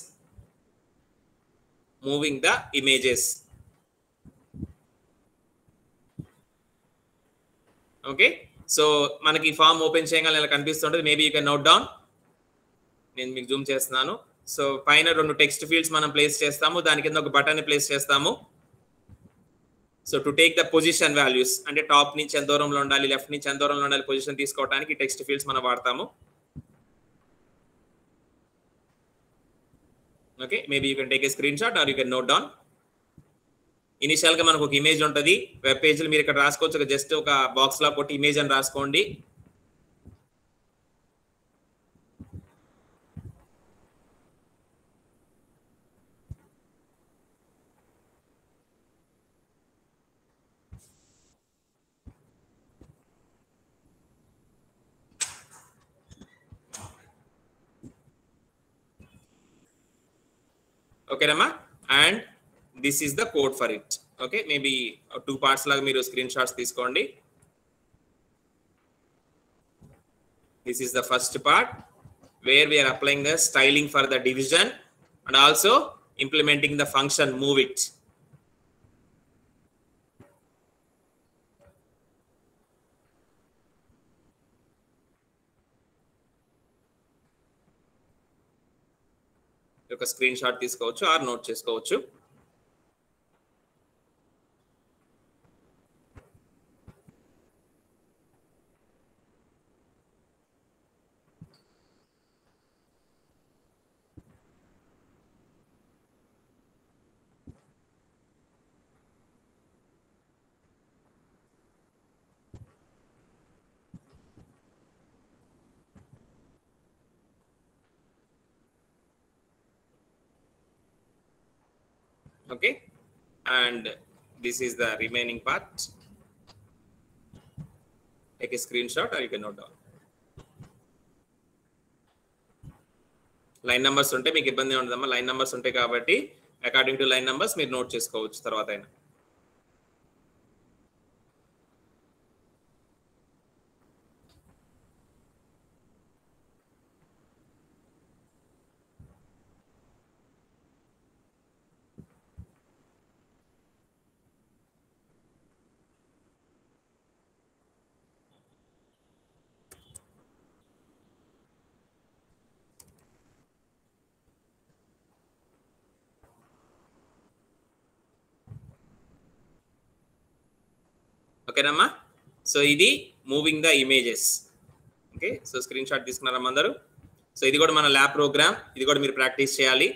moving the images okay so మనకి form open చేయగానే ఇలా కనిపిస్తుంటుంది maybe you can note down నేను మీకు Zoom చేస్తున్నాను so పైన రెండు text fields మనం ప్లేస్ చేస్తాము దాని కింద ఒక బటన్ ప్లేస్ చేస్తాము so to take the position values అంటే టాప్ నుంచి ఎంత దూరంలో ఉండాలి లెఫ్ట్ నుంచి ఎంత దూరంలో ఉండాలి పొజిషన్ తీసుకోవడానికి టెక్స్ట్ ఫీల్డ్స్ మనం వాడతాము okay maybe you can take a screenshot or you can note down initial గా మనకు ఒక ఇమేజ్ ఉంటుంది వెబ్ పేజ్లో మీరు ఇక్కడ రాసుకోవచ్చు జస్ట్ ఒక బాక్స్ లో కొట్టి ఇమేజ్ అని రాసుకోండి ఓకేనమ్మా and this is the code for it okay maybe two parts లాగా మీరు స్క్రీన్ షాట్స్ తీసుకోండి this is the first part where we're applying the styling for the division and also implementing the function move it ఒక screenshot తీసుకోవచ్చు or note చేసుకోవచ్చు okay and this is the remaining part take a screenshot or you can note down line numbers ఉంటే మీకు ఇబ్బంది ఉండదమ్మా line numbers ఉంటాయి కాబట్టి according to line numbers మీరు నోట్ చేసుకోవచ్చు తర్వాత అయినా ఓకేనమ్మా సో ఇది moving the images okay so screenshot తీసుకున్నారమ్మా అందరూ సో ఇది కూడా మన ల్యాబ్ ప్రోగ్రామ్ ఇది కూడా మీరు ప్రాక్టీస్ చేయాలి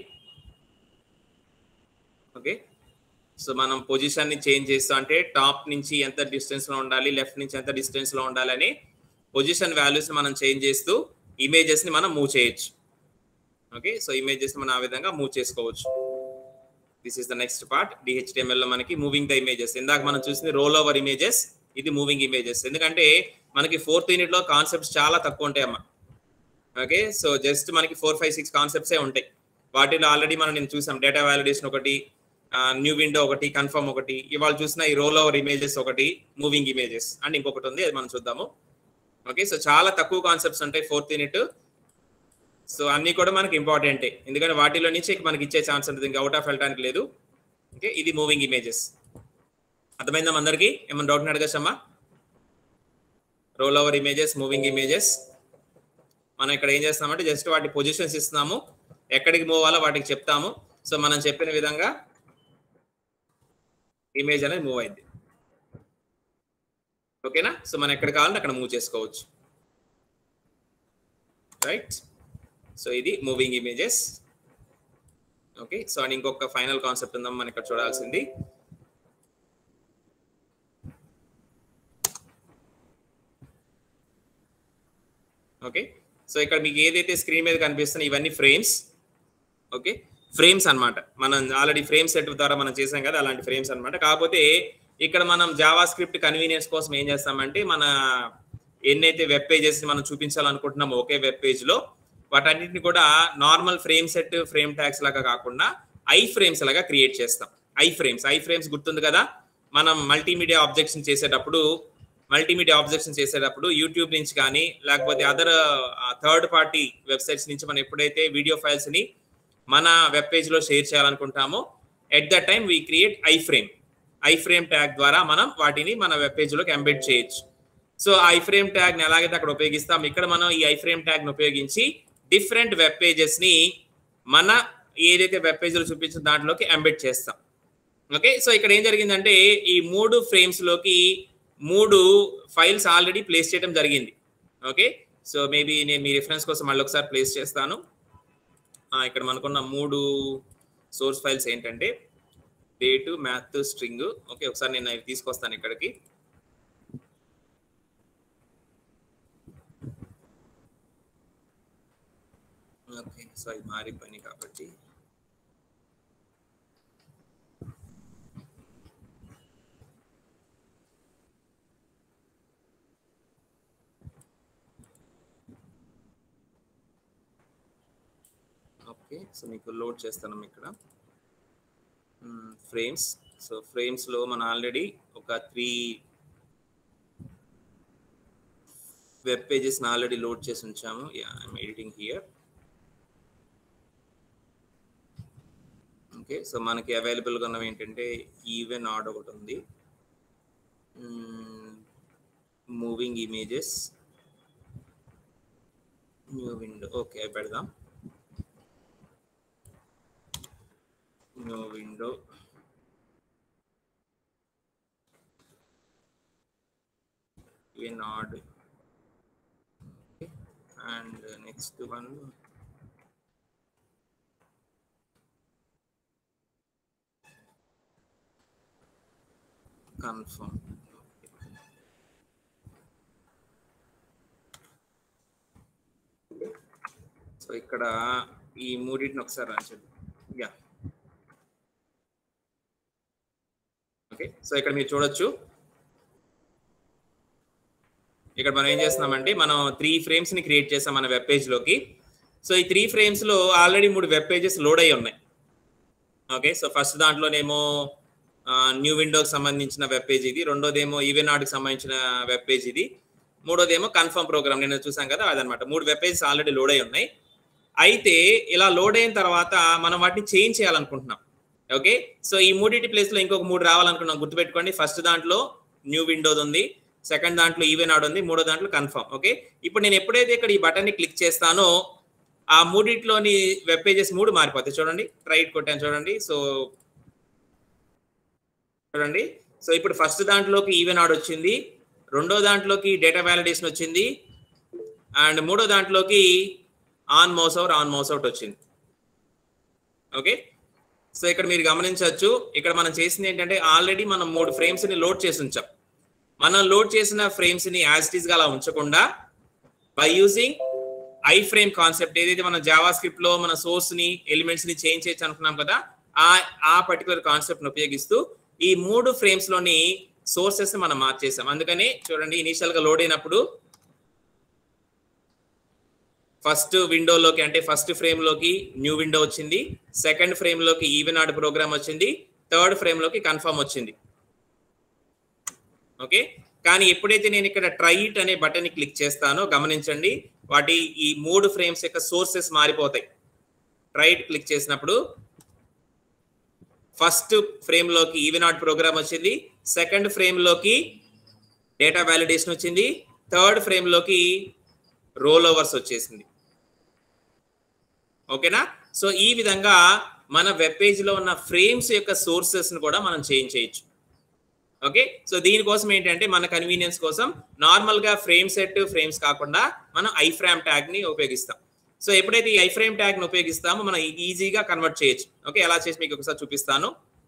ఓకే సో మనం పొజిషన్ని చేంజ్ చేస్తాం అంటే టాప్ నుంచి ఎంత డిస్టెన్స్లో ఉండాలి లెఫ్ట్ నుంచి ఎంత డిస్టెన్స్లో ఉండాలని పొజిషన్ వాల్యూస్ మనం చేంజ్ చేస్తూ ఇమేజెస్ని మనం మూవ్ చేయొచ్చు ఓకే సో ఇమేజెస్ మనం ఆ విధంగా మూవ్ చేసుకోవచ్చు this is the next part DHTML లో మనకి మూవింగ్ ద ఇమేజెస్ ఇందాక మనం చూసింది రోల్ ఓవర్ ఇమేజెస్ ఇది మూవింగ్ ఇమేజెస్ ఎందుకంటే మనకి ఫోర్త్ యూనిట్ లో కాన్సెప్ట్స్ చాలా తక్కువ ఉంటాయి అమ్మా ఓకే సో జస్ట్ మనకి ఫోర్ ఫైవ్ సిక్స్ కాన్సెప్ట్సే ఉంటాయి వాటిలో ఆల్రెడీ మనం నేను చూసాం డేటా వ్యాలిడేషన్ ఒకటి న్యూ విండో ఒకటి కన్ఫర్మ్ ఒకటి ఇవాళ చూసిన ఈ రోల్ ఓవర్ ఇమేజెస్ ఒకటి మూవింగ్ ఇమేజెస్ అండ్ ఇంకొకటి ఉంది అది మనం చూద్దాము ఓకే సో చాలా తక్కువ కాన్సెప్ట్స్ ఉంటాయి ఫోర్త్ యూనిట్ సో అన్ని కూడా మనకి ఇంపార్టెంటే ఎందుకంటే వాటిలో నుంచి మనకి ఇచ్చే ఛాన్స్ ఉంటుంది ఇంకా అవుట్ ఆఫ్ వెళ్ళడానికి లేదు ఓకే ఇది మూవింగ్ ఇమేజెస్ అర్థమైందా అందరికి ఏమైనా డౌట్ అడగచ్చమ్మా roll over images moving images మనం ఇక్కడ ఏం చేస్తామంటే జస్ట్ వాటి పొజిషన్స్ ఇస్తున్నాము ఎక్కడికి మూవ్ అవ్వాలో వాటికి చెప్తాము సో మనం చెప్పిన విధంగా ఇమేజ్ అనేది మూవ్ అయింది ఓకేనా సో మనం ఎక్కడ కావాలంటే అక్కడ మూవ్ చేసుకోవచ్చు రైట్ సో ఇది moving images okay so and ఇంకొక ఫైనల్ కాన్సెప్ట్ ఉందాం మనం ఇక్కడ చూడాల్సింది ఓకే సో ఇక్కడ మీకు ఏదైతే స్క్రీన్ మీద కనిపిస్తున్నా ఇవన్నీ ఫ్రేమ్స్ ఓకే ఫ్రేమ్స్ అన్నమాట మనం ఆల్రెడీ ఫ్రేమ్ సెట్ ద్వారా మనం చేసాం కదా అలాంటి ఫ్రేమ్స్ అన్నమాట కాకపోతే ఇక్కడ మనం జావా స్క్రిప్ట్ కన్వీనియన్స్ కోసం ఏం చేస్తామంటే మన ఎన్నైతే వెబ్ పేజెస్ మనం చూపించాలనుకుంటున్నామో ఒకే వెబ్ పేజ్ లో వాటన్నిటిని కూడా normal frame set frame tags లాగా కాకుండా ఐ ఫ్రేమ్స్ లాగా క్రియేట్ చేస్తాం ఐ ఫ్రేమ్స్ ఐ ఫ్రేమ్స్ గుర్తుంది కదా మనం మల్టీమీడియా ఆబ్జెక్షన్ చేసేటప్పుడు మల్టీమీడియా ఆబ్జెక్షన్ చేసేటప్పుడు యూట్యూబ్ నుంచి కానీ లేకపోతే అదర్ థర్డ్ పార్టీ వెబ్సైట్స్ నుంచి మనం ఎప్పుడైతే వీడియో ఫైల్స్ ని మన వెబ్ పేజ్ లో షేర్ చేయాలనుకుంటామో at the time we create iframe iframe tag ద్వారా మనం వాటిని మన వెబ్ పేజ్ లోకి ఎంబెడ్ చేయొచ్చు సో ఐ ఫ్రేమ్ ట్యాగ్ ని ఎలాగైతే అక్కడ ఉపయోగిస్తాం ఇక్కడ మనం ఈ ఐ ఫ్రేమ్ ట్యాగ్ ని ఉపయోగించి డిఫరెంట్ వెబ్ పేజెస్ ని మన ఏదైతే వెబ్ పేజీలో చూపించిన దాంట్లోకి ఎంబెడ్ చేస్తాం ఓకే సో ఇక్కడ ఏం జరిగిందంటే ఈ మూడు ఫ్రేమ్స్ లోకి మూడు ఫైల్స్ ఆల్రెడీ ప్లేస్ చేయడం జరిగింది ఓకే సో మేబీ నేను మీ రిఫరెన్స్ కోసం మళ్ళీ ఒకసారి ప్లేస్ చేస్తాను ఆ, ఇక్కడ మనకున్న మూడు సోర్స్ ఫైల్స్ ఏంటంటే డేట్ మ్యాథ్ స్ట్రింగ్ ఓకే ఒకసారి నేను అవి తీసుకొస్తాను ఇక్కడికి ఓకే సో అవి మారిపోయినాయి కాబట్టి ఓకే సో మీకు లోడ్ చేస్తాను ఇక్కడ ఫ్రేమ్స్ సో ఫ్రేమ్స్ లో మనం ఆల్రెడీ ఒక three web pages already load చేసి ఉంచాము I'm editing here okay so మనకి అవైలబుల్గా ఉన్నవి ఏంటంటే ఈవెన్ ఆడ్ ఒకటి ఉంది moving images new window okay పెడదాం new window even odd and next one confirm so ఇక్కడ ఈ మూడింటిని ఒకసారి రాంచండి యా ఓకే సో ఇక్కడ మీరు చూడొచ్చు ఇక్కడ మనం ఏం చేస్తున్నామంటే మనం త్రీ ఫ్రేమ్స్ ని క్రియేట్ చేసాం మన వెబ్ పేజ్ లోకి సో ఈ త్రీ ఫ్రేమ్స్ లో ఆల్రెడీ మూడు వెబ్ పేజెస్ లోడ్ అయి ఉన్నాయి ఓకే సో ఫస్ట్ దాంట్లోనేమో న్యూ విండోకి సంబంధించిన వెబ్ పేజ్ ఇది రెండోదేమో ఈవెన్ ఆర్ట్కి సంబంధించిన వెబ్ పేజ్ ఇది మూడోదేమో కన్ఫర్మ్ ప్రోగ్రామ్ నేను చూసాం కదా అదనమాట మూడు వెబ్ పేజెస్ ఆల్రెడీ లోడ్ అయి ఉన్నాయి అయితే ఇలా లోడ్ అయిన తర్వాత మనం వాటిని చేంజ్ చేయాలనుకుంటున్నాం ఓకే సో ఈ మూడింటి ప్లేస్ లో ఇంకొక మూడు రావాలనుకున్నాం గుర్తుపెట్టుకోండి ఫస్ట్ దాంట్లో న్యూ విండోస్ ఉంది సెకండ్ దాంట్లో ఈవెన్ ఆడ్ ఉంది మూడో దాంట్లో కన్ఫర్మ్ ఓకే ఇప్పుడు నేను ఎప్పుడైతే ఇక్కడ ఈ బటన్ ని క్లిక్ చేస్తానో ఆ మూడిట్లోని వెబ్ పేజెస్ మూడు మారిపోతాయి చూడండి ట్రైట్ కొట్టాను చూడండి సో చూడండి సో ఇప్పుడు ఫస్ట్ దాంట్లోకి ఈవెన్ ఆడ్ వచ్చింది రెండో దాంట్లోకి డేటా వ్యాలిడేషన్ వచ్చింది అండ్ మూడో దాంట్లోకి on mouse out on mouse out వచ్చింది ఓకే సో ఇక్కడ మీరు గమనించవచ్చు ఇక్కడ మనం చేసింది ఏంటంటే ఆల్రెడీ మనం మూడు ఫ్రేమ్స్ ని లోడ్ చేసి ఉంచాం మనం లోడ్ చేసిన ఫ్రేమ్స్ ని యాజ్ ఇట్ ఈస్ గా అలా ఉంచకుండా by using iframe concept ఏదైతే మన జావా స్క్రిప్ట్ లో మన సోర్స్ ని ఎలిమెంట్స్ ని చేంజ్ చేయొచ్చు అనుకున్నాం కదా ఆ ఆ పర్టికులర్ కాన్సెప్ట్ ని ఉపయోగిస్తూ ఈ మూడు ఫ్రేమ్స్ లోని సోర్సెస్ మనం మార్చేసాం అందుకని చూడండి ఇనిషియల్ గా లోడ్ అయినప్పుడు ఫస్ట్ విండోలోకి అంటే ఫస్ట్ ఫ్రేమ్ లోకి న్యూ విండో వచ్చింది సెకండ్ ఫ్రేమ్ లోకి ఈవెన్ ఆర్డ్ ప్రోగ్రామ్ వచ్చింది థర్డ్ ఫ్రేమ్ లోకి కన్ఫర్మ్ వచ్చింది ఓకే కానీ ఎప్పుడైతే నేను ఇక్కడ ట్రైట్ అనే బటన్ ని క్లిక్ చేస్తానో గమనించండి వాటి ఈ మూడు ఫ్రేమ్స్ యొక్క సోర్సెస్ మారిపోతాయి ట్రైట్ క్లిక్ చేసినప్పుడు ఫస్ట్ ఫ్రేమ్ లోకి ఈవెన్ ఆర్డ్ ప్రోగ్రామ్ వచ్చింది సెకండ్ ఫ్రేమ్ లోకి డేటా వ్యాలిడేషన్ వచ్చింది థర్డ్ ఫ్రేమ్ లోకి రోల్ ఓవర్స్ వచ్చేసింది ఓకేనా సో ఈ విధంగా మన వెబ్ పేజ్ లో ఉన్న ఫ్రేమ్స్ యొక్క సోర్సెస్ ను కూడా మనం చేంజ్ చేయొచ్చు ఓకే సో దీనికోసం ఏంటంటే మన కన్వీనియన్స్ కోసం నార్మల్ గా ఫ్రేమ్ సెట్ ఫ్రేమ్స్ కాకుండా మనం ఐ ఫ్రేమ్ ట్యాగ్ ని ఉపయోగిస్తాం సో ఎప్పుడైతే ఈ ఐ ఫ్రేమ్ ట్యాగ్ ని ఉపయోగిస్తామో మనం ఈజీగా కన్వర్ట్ చేయొచ్చు ఓకే ఎలా చేసి మీకు ఒకసారి చూపిస్తాను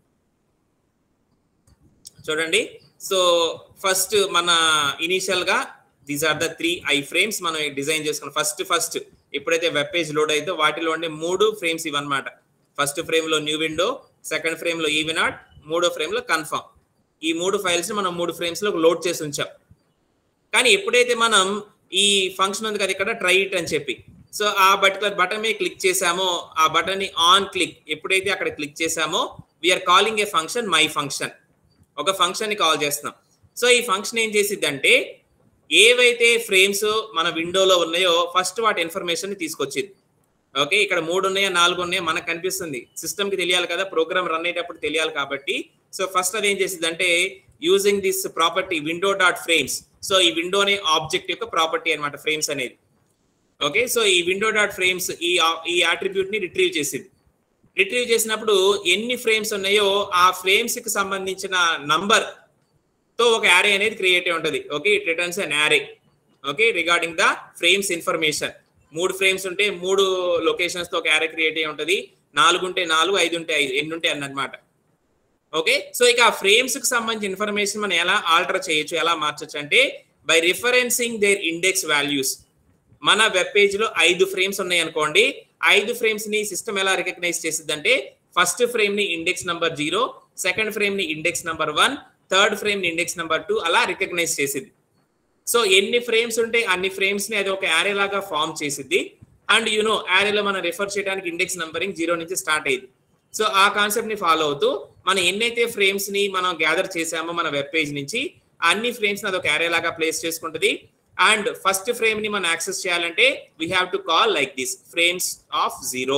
చూడండి సో ఫస్ట్ మన ఇనీషియల్ గా these are the three iframes మనం డిజైన్ చేసుకున్నాం ఫస్ట్ ఫస్ట్ ఎప్పుడైతే వెబ్ పేజ్ లోడ్ అయితే వాటిలో ఉండే మూడు ఫ్రేమ్స్ ఇవన్నమాట ఫస్ట్ ఫ్రేమ్ లో న్యూ విండో సెకండ్ ఫ్రేమ్ లో ఈవెన్ ఆట్ మూడో ఫ్రేమ్ లో కన్ఫర్మ్ ఈ మూడు ఫైల్స్ ని మనం మూడు ఫ్రేమ్స్ లో లోడ్ చేసి ఉంచాం కానీ ఎప్పుడైతే మనం ఈ ఫంక్షన్ ఉంది కదా ఇక్కడ ట్రై ఇట్ అని చెప్పి సో ఆ పర్టికులర్ బటన్ మీద క్లిక్ చేసామో ఆ బటన్ ని ఆన్ క్లిక్ ఎప్పుడైతే అక్కడ క్లిక్ చేసామో we are calling a function my function ఒక ఫంక్షన్ ని కాల్ చేస్తున్నాం సో ఈ ఫంక్షన్ ఏం చేసిద్దంటే ఏవైతే ఫ్రేమ్స్ మన విండోలో ఉన్నాయో ఫస్ట్ వాటి ఇన్ఫర్మేషన్ ని తీసుకొచ్చింది ఓకే ఇక్కడ మూడు ఉన్నాయా నాలుగు ఉన్నాయా మనకు కనిపిస్తుంది సిస్టమ్ కి తెలియాలి కదా ప్రోగ్రామ్ రన్ అయ్యేటప్పుడు తెలియాలి కాబట్టి సో ఫస్ట్ అది ఏం చేసింది అంటే using this property window dot frames so ఈ విండో అనే ఆబ్జెక్ట్ యొక్క ప్రాపర్టీ అన్నమాట ఫ్రేమ్స్ అనేది ఓకే సో ఈ విండో డాట్ ఫ్రేమ్స్ ఈ ఈ అట్రిబ్యూట్ ని రిట్రీవ్ చేసింది రిట్రీవ్ చేసినప్పుడు ఎన్ని ఫ్రేమ్స్ ఉన్నాయో ఆ ఫ్రేమ్స్ కి సంబంధించిన నంబర్ తో ఒక యారే అనేది క్రియేట్ అయి ఉంటుంది okay it returns an array okay regarding the frames information మూడు ఫ్రేమ్స్ ఉంటే మూడు లొకేషన్స్ తో ఒక యారే క్రియేట్ అయి ఉంటుంది నాలుగు ఉంటే నాలుగు ఐదు ఉంటే ఐదు ఎన్ని ఉంటే అన్ని అనమాట ఓకే సో ఇక ఆ ఫ్రేమ్స్ కి సంబంధించిన ఇన్ఫర్మేషన్ మనం ఎలా ఆల్టర్ చేయొచ్చు ఎలా మార్చొచ్చు అంటే by referencing their index values మన వెబ్ పేజ్ లో ఐదు ఫ్రేమ్స్ ఉన్నాయి అనుకోండి ఐదు ఫ్రేమ్స్ ని సిస్టమ్ ఎలా రికగ్నైజ్ చేసిద్ది అంటే ఫస్ట్ ఫ్రేమ్ ని index number zero second frame ని index number one third frame ని ఇండెక్స్ నంబర్ టూ అలా రికగ్నైజ్ చేసిద్ది సో ఎన్ని ఫ్రేమ్స్ ఉంటే అన్ని ఫ్రేమ్స్ ని అది ఒక యారే లాగా ఫామ్ చేసిద్ది అండ్ యూనో యారేలో మనం రిఫర్ చేయడానికి ఇండెక్స్ నంబరింగ్ జీరో నుంచి స్టార్ట్ అయ్యింది సో ఆ కాన్సెప్ట్ ని ఫాలో అవుతూ మనం ఎన్నైతే ఫ్రేమ్స్ ని మనం గ్యాదర్ చేసామో మన వెబ్ పేజ్ నుంచి అన్ని ఫ్రేమ్స్ ని అదొక యారే లాగా ప్లేస్ చేసుకుంటుంది అండ్ ఫస్ట్ ఫ్రేమ్ ని మనం యాక్సెస్ చేయాలంటే we have to call like this frames of zero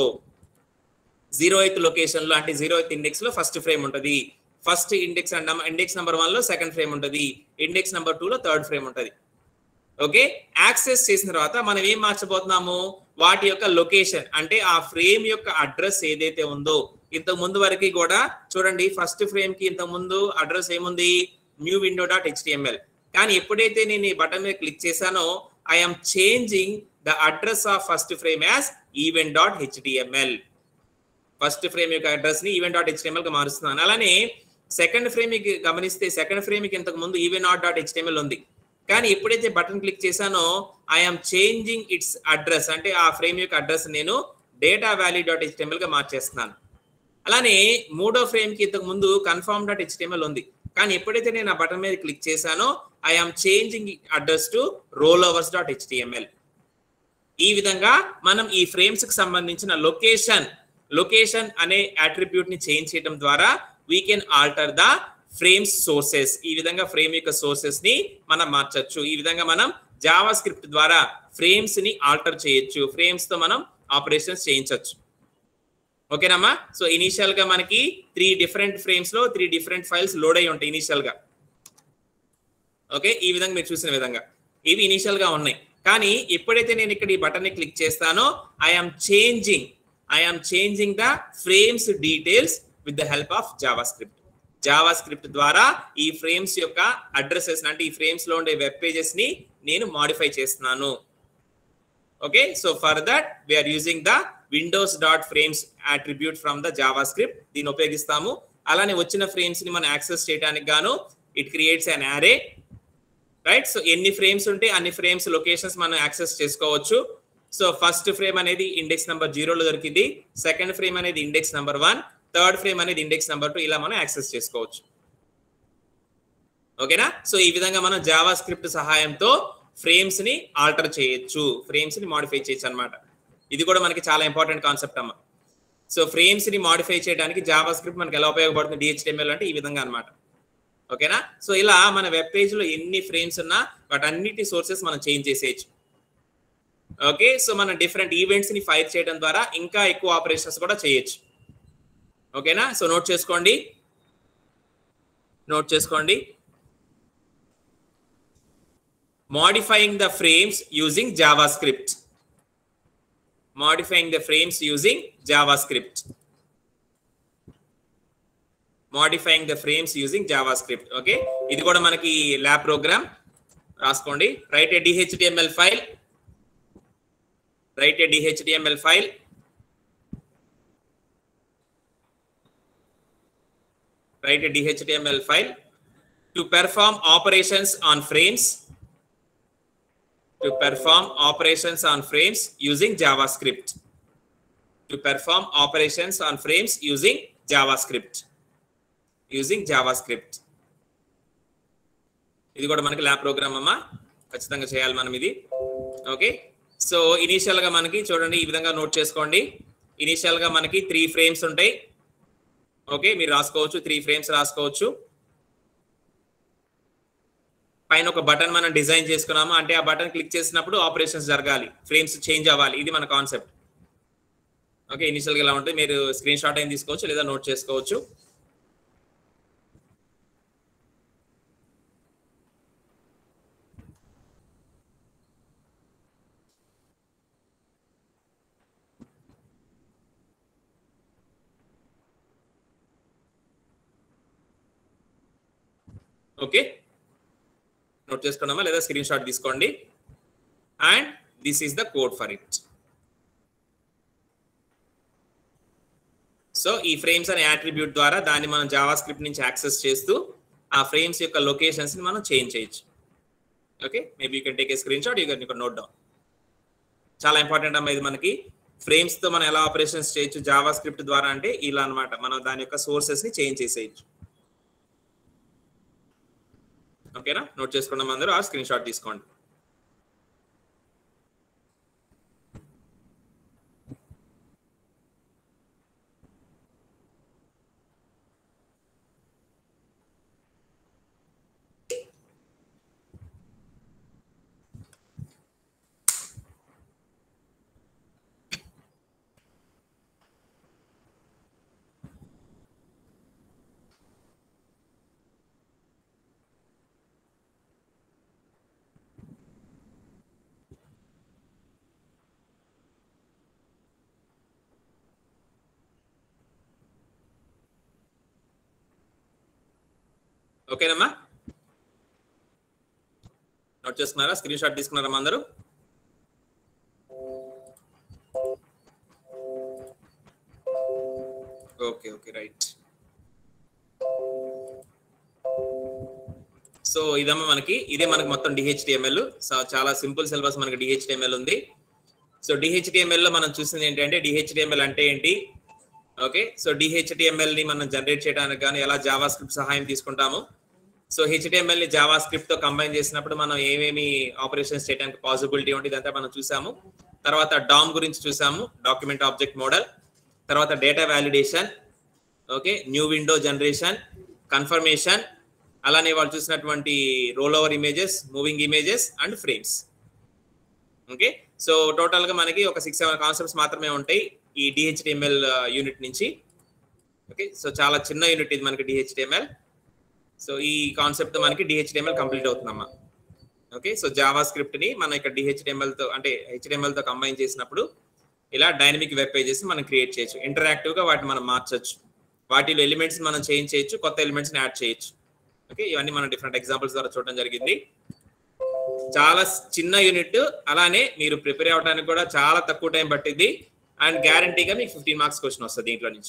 zero eighth location లో అంటే జీరో ఎయిత్ ఇండెక్స్ లో ఫస్ట్ ఫ్రేమ్ ఉంటుంది first index index number one లో సెకండ్ ఫ్రేమ్ ఉంటుంది ఇండెక్స్ నెంబర్ టూ లో థర్డ్ ఫ్రేమ్ ఉంటుంది ఓకే యాక్సెస్ చేసిన తర్వాత మనం ఏం మార్చబోతున్నాము వాటి యొక్క లొకేషన్ అంటే ఆ ఫ్రేమ్ యొక్క అడ్రస్ ఏదైతే ఉందో ఇంతకు ముందు వరకు కూడా చూడండి ఫస్ట్ ఫ్రేమ్ కి ఇంతకు ముందు అడ్రస్ ఏముంది న్యూ విండో డాట్ హెచ్టిఎంఎల్ కానీ ఎప్పుడైతే నేను ఈ బటన్ మీద క్లిక్ చేశానో I'm changing the address of first frame as event dot HTML first frame యొక్క అడ్రస్ ని ఈవెంట్ డాట్ హెచ్టిఎంఎల్ గా మారుస్తున్నాను అలానే సెకండ్ ఫ్రేమ్ గమనిస్తే సెకండ్ ఫ్రేమ్ కి ఇంతకు ముందు ఈవెంట్ డాట్ డాట్ హెచ్టిఎంఎల్ ఉంది కానీ ఎప్పుడైతే బటన్ క్లిక్ చేశానో ఐఎమ్ చేంజింగ్ ఇట్స్ అడ్రస్ అంటే ఆ ఫ్రేమ్ యొక్క అడ్రస్ నేను డేటా వాల్యూ డాట్ హెచ్టిఎంఎల్ గా మార్చేస్తున్నాను అలానే మూడో ఫ్రేమ్ కి ఇంతకు ముందు కన్ఫర్మ్ డాట్ హెచ్టిఎంఎల్ ఉంది కానీ ఎప్పుడైతే నేను ఆ బటన్ మీద క్లిక్ చేశానో I'm changing address to rollovers dot HTML ఈ విధంగా మనం ఈ ఫ్రేమ్స్ కి సంబంధించిన లొకేషన్ లొకేషన్ అనే అట్రిబ్యూట్ ని చేంజ్ చేయడం ద్వారా we can alter the frames sources ఈ విధంగా ఫ్రేమ్ యొక్క సోర్సెస్ ని మనం మార్చొచ్చు ఈ విధంగా మనం జావా స్క్రిప్ట్ ద్వారా ఫ్రేమ్స్ ని ఆల్టర్ చేయొచ్చు ఫ్రేమ్స్ తో మనం ఆపరేషన్స్ చేయించవచ్చు ఓకేనమ్మా సో ఇనీషియల్ గా మనకి త్రీ డిఫరెంట్ ఫ్రేమ్స్ లో త్రీ డిఫరెంట్ ఫైల్స్ లోడ్ అయి ఉంటాయి ఇనీషియల్ గా ఓకే ఈ విధంగా మీరు చూసిన విధంగా ఇవి ఇనీషియల్ గా ఉన్నాయి కానీ ఎప్పుడైతే నేను ఇక్కడ ఈ బటన్ ని క్లిక్ చేస్తానో I'm changing I'm changing the frames details with the help of JavaScript JavaScript ద్వారా ఈ ఫ్రేమ్స్ యొక్క అడ్రసెస్ అంటే ఈ ఫ్రేమ్స్ లో ఉండే వెబ్ పేజెస్ ని నేను మాడిఫై చేస్తున్నాను okay so for that we are using the windows dot frames attribute from the JavaScript దీన్ని ఉపయోగిస్తాము అలానే వచ్చిన ఫ్రేమ్స్ ని మనం యాక్సెస్ చేయడానికి గాను it creates an array right so ఎన్ని ఫ్రేమ్స్ ఉంటే అన్ని ఫ్రేమ్స్ లొకేషన్స్ మనం యాక్సెస్ చేసుకోవచ్చు సో ఫస్ట్ ఫ్రేమ్ అనేది ఇండెక్స్ నెంబర్ జీరోలో దొరికింది సెకండ్ ఫ్రేమ్ అనేది index number one third frame అనేది ఇండెక్స్ నెంబర్ టూ ఇలా మనం యాక్సెస్ చేసుకోవచ్చు ఓకేనా సో ఈ విధంగా మనం జావా స్క్రిప్ట్ సహాయంతో ఫ్రేమ్స్ ని ఆల్టర్ చేయొచ్చు ఫ్రేమ్స్ ని మాడిఫై చేయొచ్చు అనమాట ఇది కూడా మనకి చాలా ఇంపార్టెంట్ కాన్సెప్ట్ అమ్మ సో ఫ్రేమ్స్ ని మాడిఫై చేయడానికి జావా స్క్రిప్ట్ మనకి ఎలా ఉపయోగపడుతుంది డిహెచ్టిఎంఎల్ అంటే ఈ విధంగా అనమాట ఓకేనా సో ఇలా మన వెబ్ పేజ్ లో ఎన్ని ఫ్రేమ్స్ ఉన్నా వాటన్నిటి సోర్సెస్ మనం చేంజ్ చేసేయచ్చు ఓకే సో మనం డిఫరెంట్ ఈవెంట్స్ ని ఫైర్ చేయడం ద్వారా ఇంకా ఎక్కువ ఆపరేషన్స్ కూడా చేయొచ్చు ఓకేనా సో నోట్ చేసుకోండి నోట్ చేసుకోండి modifying the frames using JavaScript modifying the frames using JavaScript modifying the frames using JavaScript okay ఇది కూడా మనకి ల్యాబ్ ప్రోగ్రామ్ రాసుకోండి write a DHTML file write a DHTML file write a DHTML file to perform operations on frames to perform operations on frames using JavaScript to perform operations on frames using JavaScript using JavaScript ఇది కూడా మనకి lab programme అమ్మా ఖచ్చితంగా చేయాలి మనం ఇది okay so initial గా మనకి చూడండి ఈ విధంగా నోట్ చేసుకోండి ఇనీషియల్ గా మనకి త్రీ ఫ్రేమ్స్ ఉంటాయి ఓకే మీరు రాసుకోవచ్చు త్రీ ఫ్రేమ్స్ రాసుకోవచ్చు పైన ఒక బటన్ మనం డిజైన్ చేసుకున్నాము అంటే ఆ బటన్ క్లిక్ చేసినప్పుడు ఆపరేషన్స్ జరగాలి ఫ్రేమ్స్ చేంజ్ అవ్వాలి ఇది మన కాన్సెప్ట్ ఓకే ఇనిషియల్గా ఇలా ఉంటుంది మీరు స్క్రీన్ షాట్ అయిన తీసుకోవచ్చు లేదా నోట్ చేసుకోవచ్చు ఓకే నోట్ చేసుకున్నామా లేదా స్క్రీన్ షాట్ తీసుకోండి and this is the code for it so ఈ ఫ్రేమ్స్ అనే యాట్రిబ్యూట్ ద్వారా దాన్ని మనం జావా స్క్రిప్ట్ నుంచి యాక్సెస్ చేస్తూ ఆ ఫ్రేమ్స్ యొక్క లొకేషన్స్ ని మనం చేంజ్ చేయొచ్చు okay maybe you can take a screenshot you can note down చాలా ఇంపార్టెంట్ అమ్మా ఇది మనకి ఫ్రేమ్స్ తో మనం ఎలా ఆపరేషన్స్ చేయొచ్చు జావా స్క్రిప్ట్ ద్వారా అంటే ఇలా అన్నమాట మనం దాని యొక్క సోర్సెస్ ని చేంజ్ చేసేయచ్చు ఓకేనా నోట్ చేసుకున్నాం అందరూ ఆ స్క్రీన్ షాట్ తీసుకోండి ఓకేనమ్మా నోట్ చేసుకున్నారా స్క్రీన్ షాట్ తీసుకున్నారమ్మా అందరూ ఓకే ఓకే రైట్ సో ఇదమ్మా మనకి ఇదే మనకి మొత్తం డిహెచ్టిఎంఎల్ సో చాలా సింపుల్ సిలబస్ మనకి డిహెచ్టిఎంఎల్ ఉంది సో డిహెచ్టిఎంఎల్ లో మనం చూసింది ఏంటంటే డిహెచ్టిఎంఎల్ అంటే ఏంటి ఓకే సో డిహెచ్టిఎంఎల్ ని మనం జనరేట్ చేయడానికి కానీ ఎలా జావా స్క్రిప్ట్ సహాయం తీసుకుంటాము సో హెచ్టిఎంఎల్ ని జావా స్క్రిప్ట్ తో కంబైన్ చేసినప్పుడు మనం ఏమేమి ఆపరేషన్స్ చేయడానికి పాసిబిలిటీ ఉంటుంది ఇదంతా మనం చూసాము తర్వాత డామ్ గురించి చూసాము డాక్యుమెంట్ ఆబ్జెక్ట్ మోడల్ తర్వాత data validation okay new window generation confirmation అలానే వాళ్ళు చూసినటువంటి roll over images moving images and frames okay so total గా మనకి ఒక సిక్స్ సెవెన్ కాన్సెప్ట్స్ మాత్రమే ఉంటాయి ఈ డిహెచ్టిఎంఎల్ యూనిట్ నుంచి ఓకే సో చాలా చిన్న యూనిట్ ఇది మనకి డిహెచ్టిఎంఎల్ సో ఈ కాన్సెప్ట్ మనకి డిహెచ్టిఎంఎల్ కంప్లీట్ అవుతుందమ్మా ఓకే సో జావా స్క్రిప్ట్ ని మనం ఇక్కడ డిహెచ్టిఎంఎల్ తో అంటే హెచ్టిఎంఎల్ తో కంబైన్ చేసినప్పుడు ఇలా డైనమిక్ వెబ్ పేజెస్ మనం క్రియేట్ చేయొచ్చు ఇంటరాక్టివ్ గా వాటిని మనం మార్చొచ్చు వాటిలో ఎలిమెంట్స్ మనం చేంజ్ చేయొచ్చు కొత్త ఎలిమెంట్స్ ని యాడ్ చేయొచ్చు ఓకే ఇవన్నీ మనం డిఫరెంట్ ఎగ్జాంపుల్స్ ద్వారా చూడడం జరిగింది చాలా చిన్న యూనిట్ అలానే మీరు ప్రిపేర్ అవ్వడానికి కూడా చాలా తక్కువ టైం పట్టింది అండ్ గ్యారంటీగా మీకు ఫిఫ్టీన్ మార్క్స్ క్వశ్చన్ వస్తుంది దీంట్లో నుంచి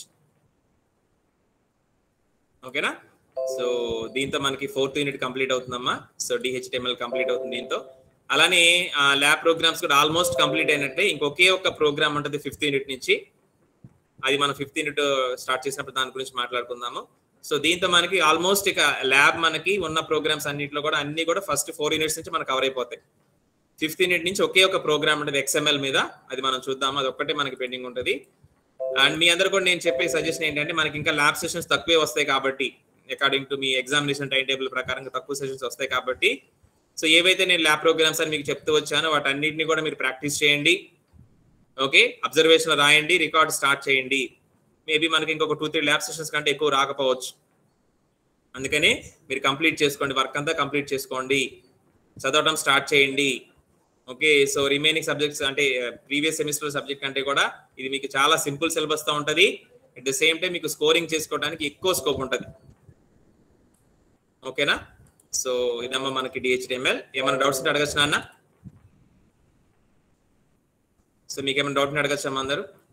ఓకేనా సో దీంతో మనకి ఫోర్త్ యూనిట్ కంప్లీట్ అవుతుందమ్మా సో డిహెచ్టిఎంఎల్ కంప్లీట్ అవుతుంది దీంతో అలానే ల్యాబ్ ప్రోగ్రామ్స్ కూడా ఆల్మోస్ట్ కంప్లీట్ అయినట్టే ఇంకొకే ఒక ప్రోగ్రామ్ ఉంటుంది ఫిఫ్త్ యూనిట్ నుంచి అది మనం ఫిఫ్త్ యూనిట్ స్టార్ట్ చేసినప్పుడు దాని గురించి మాట్లాడుకుందాము సో దీంతో మనకి ఆల్మోస్ట్ ఇక ల్యాబ్ మనకి ఉన్న ప్రోగ్రామ్స్ అన్నింటిలో కూడా అన్ని కూడా ఫస్ట్ ఫోర్ యూనిట్స్ నుంచి మనకు కవర్ అయిపోతాయి ఫిఫ్త్ యూనిట్ నుంచి ఒకే ఒక ప్రోగ్రామ్ ఉంటుంది ఎక్స్ఎంఎల్ మీద అది మనం చూద్దాము అది ఒక్కటే మనకి పెండింగ్ ఉంటుంది అండ్ మీ అందరు కూడా నేను చెప్పే సజెషన్ ఏంటంటే మనకి ఇంకా ల్యాబ్ సెషన్స్ తక్కువే వస్తాయి కాబట్టి అకార్డింగ్ టు మీ ఎగ్జామినేషన్ టైం టేబుల్ ప్రకారం తక్కువ సెషన్స్ వస్తాయి కాబట్టి సో ఏవైతే నేను ల్యాబ్ ప్రోగ్రామ్స్ అని మీకు చెప్తూ వచ్చానో వాటన్నిటిని కూడా మీరు ప్రాక్టీస్ చేయండి ఓకే అబ్జర్వేషన్ రాయండి రికార్డ్ స్టార్ట్ చేయండి మేబీ మనకి ఇంకొక టూ త్రీ ల్యాబ్ సెషన్స్ కంటే ఎక్కువ రాకపోవచ్చు అందుకని మీరు కంప్లీట్ చేసుకోండి వర్క్ అంతా కంప్లీట్ చేసుకోండి చదవడం స్టార్ట్ చేయండి ఓకే సో రిమైనింగ్ సబ్జెక్ట్స్ అంటే ప్రీవియస్ సెమిస్టర్ సబ్జెక్ట్ కంటే కూడా ఇది మీకు చాలా సింపుల్ సిలబస్ తో ఉంటది అట్ ద సేమ్ టైం మీకు స్కోరింగ్ చేసుకోవడానికి ఎక్కువ స్కోప్ ఉంటది ఓకేనా సో ఇదమ్మా మనకి డిహెచ్డిఎంఎల్ ఏమైనా డౌట్స్ ఉంటే అడగచ్చు నాన్న సో మీకు ఏమైనా డౌట్ అడగచ్చు అమ్మా అందరూ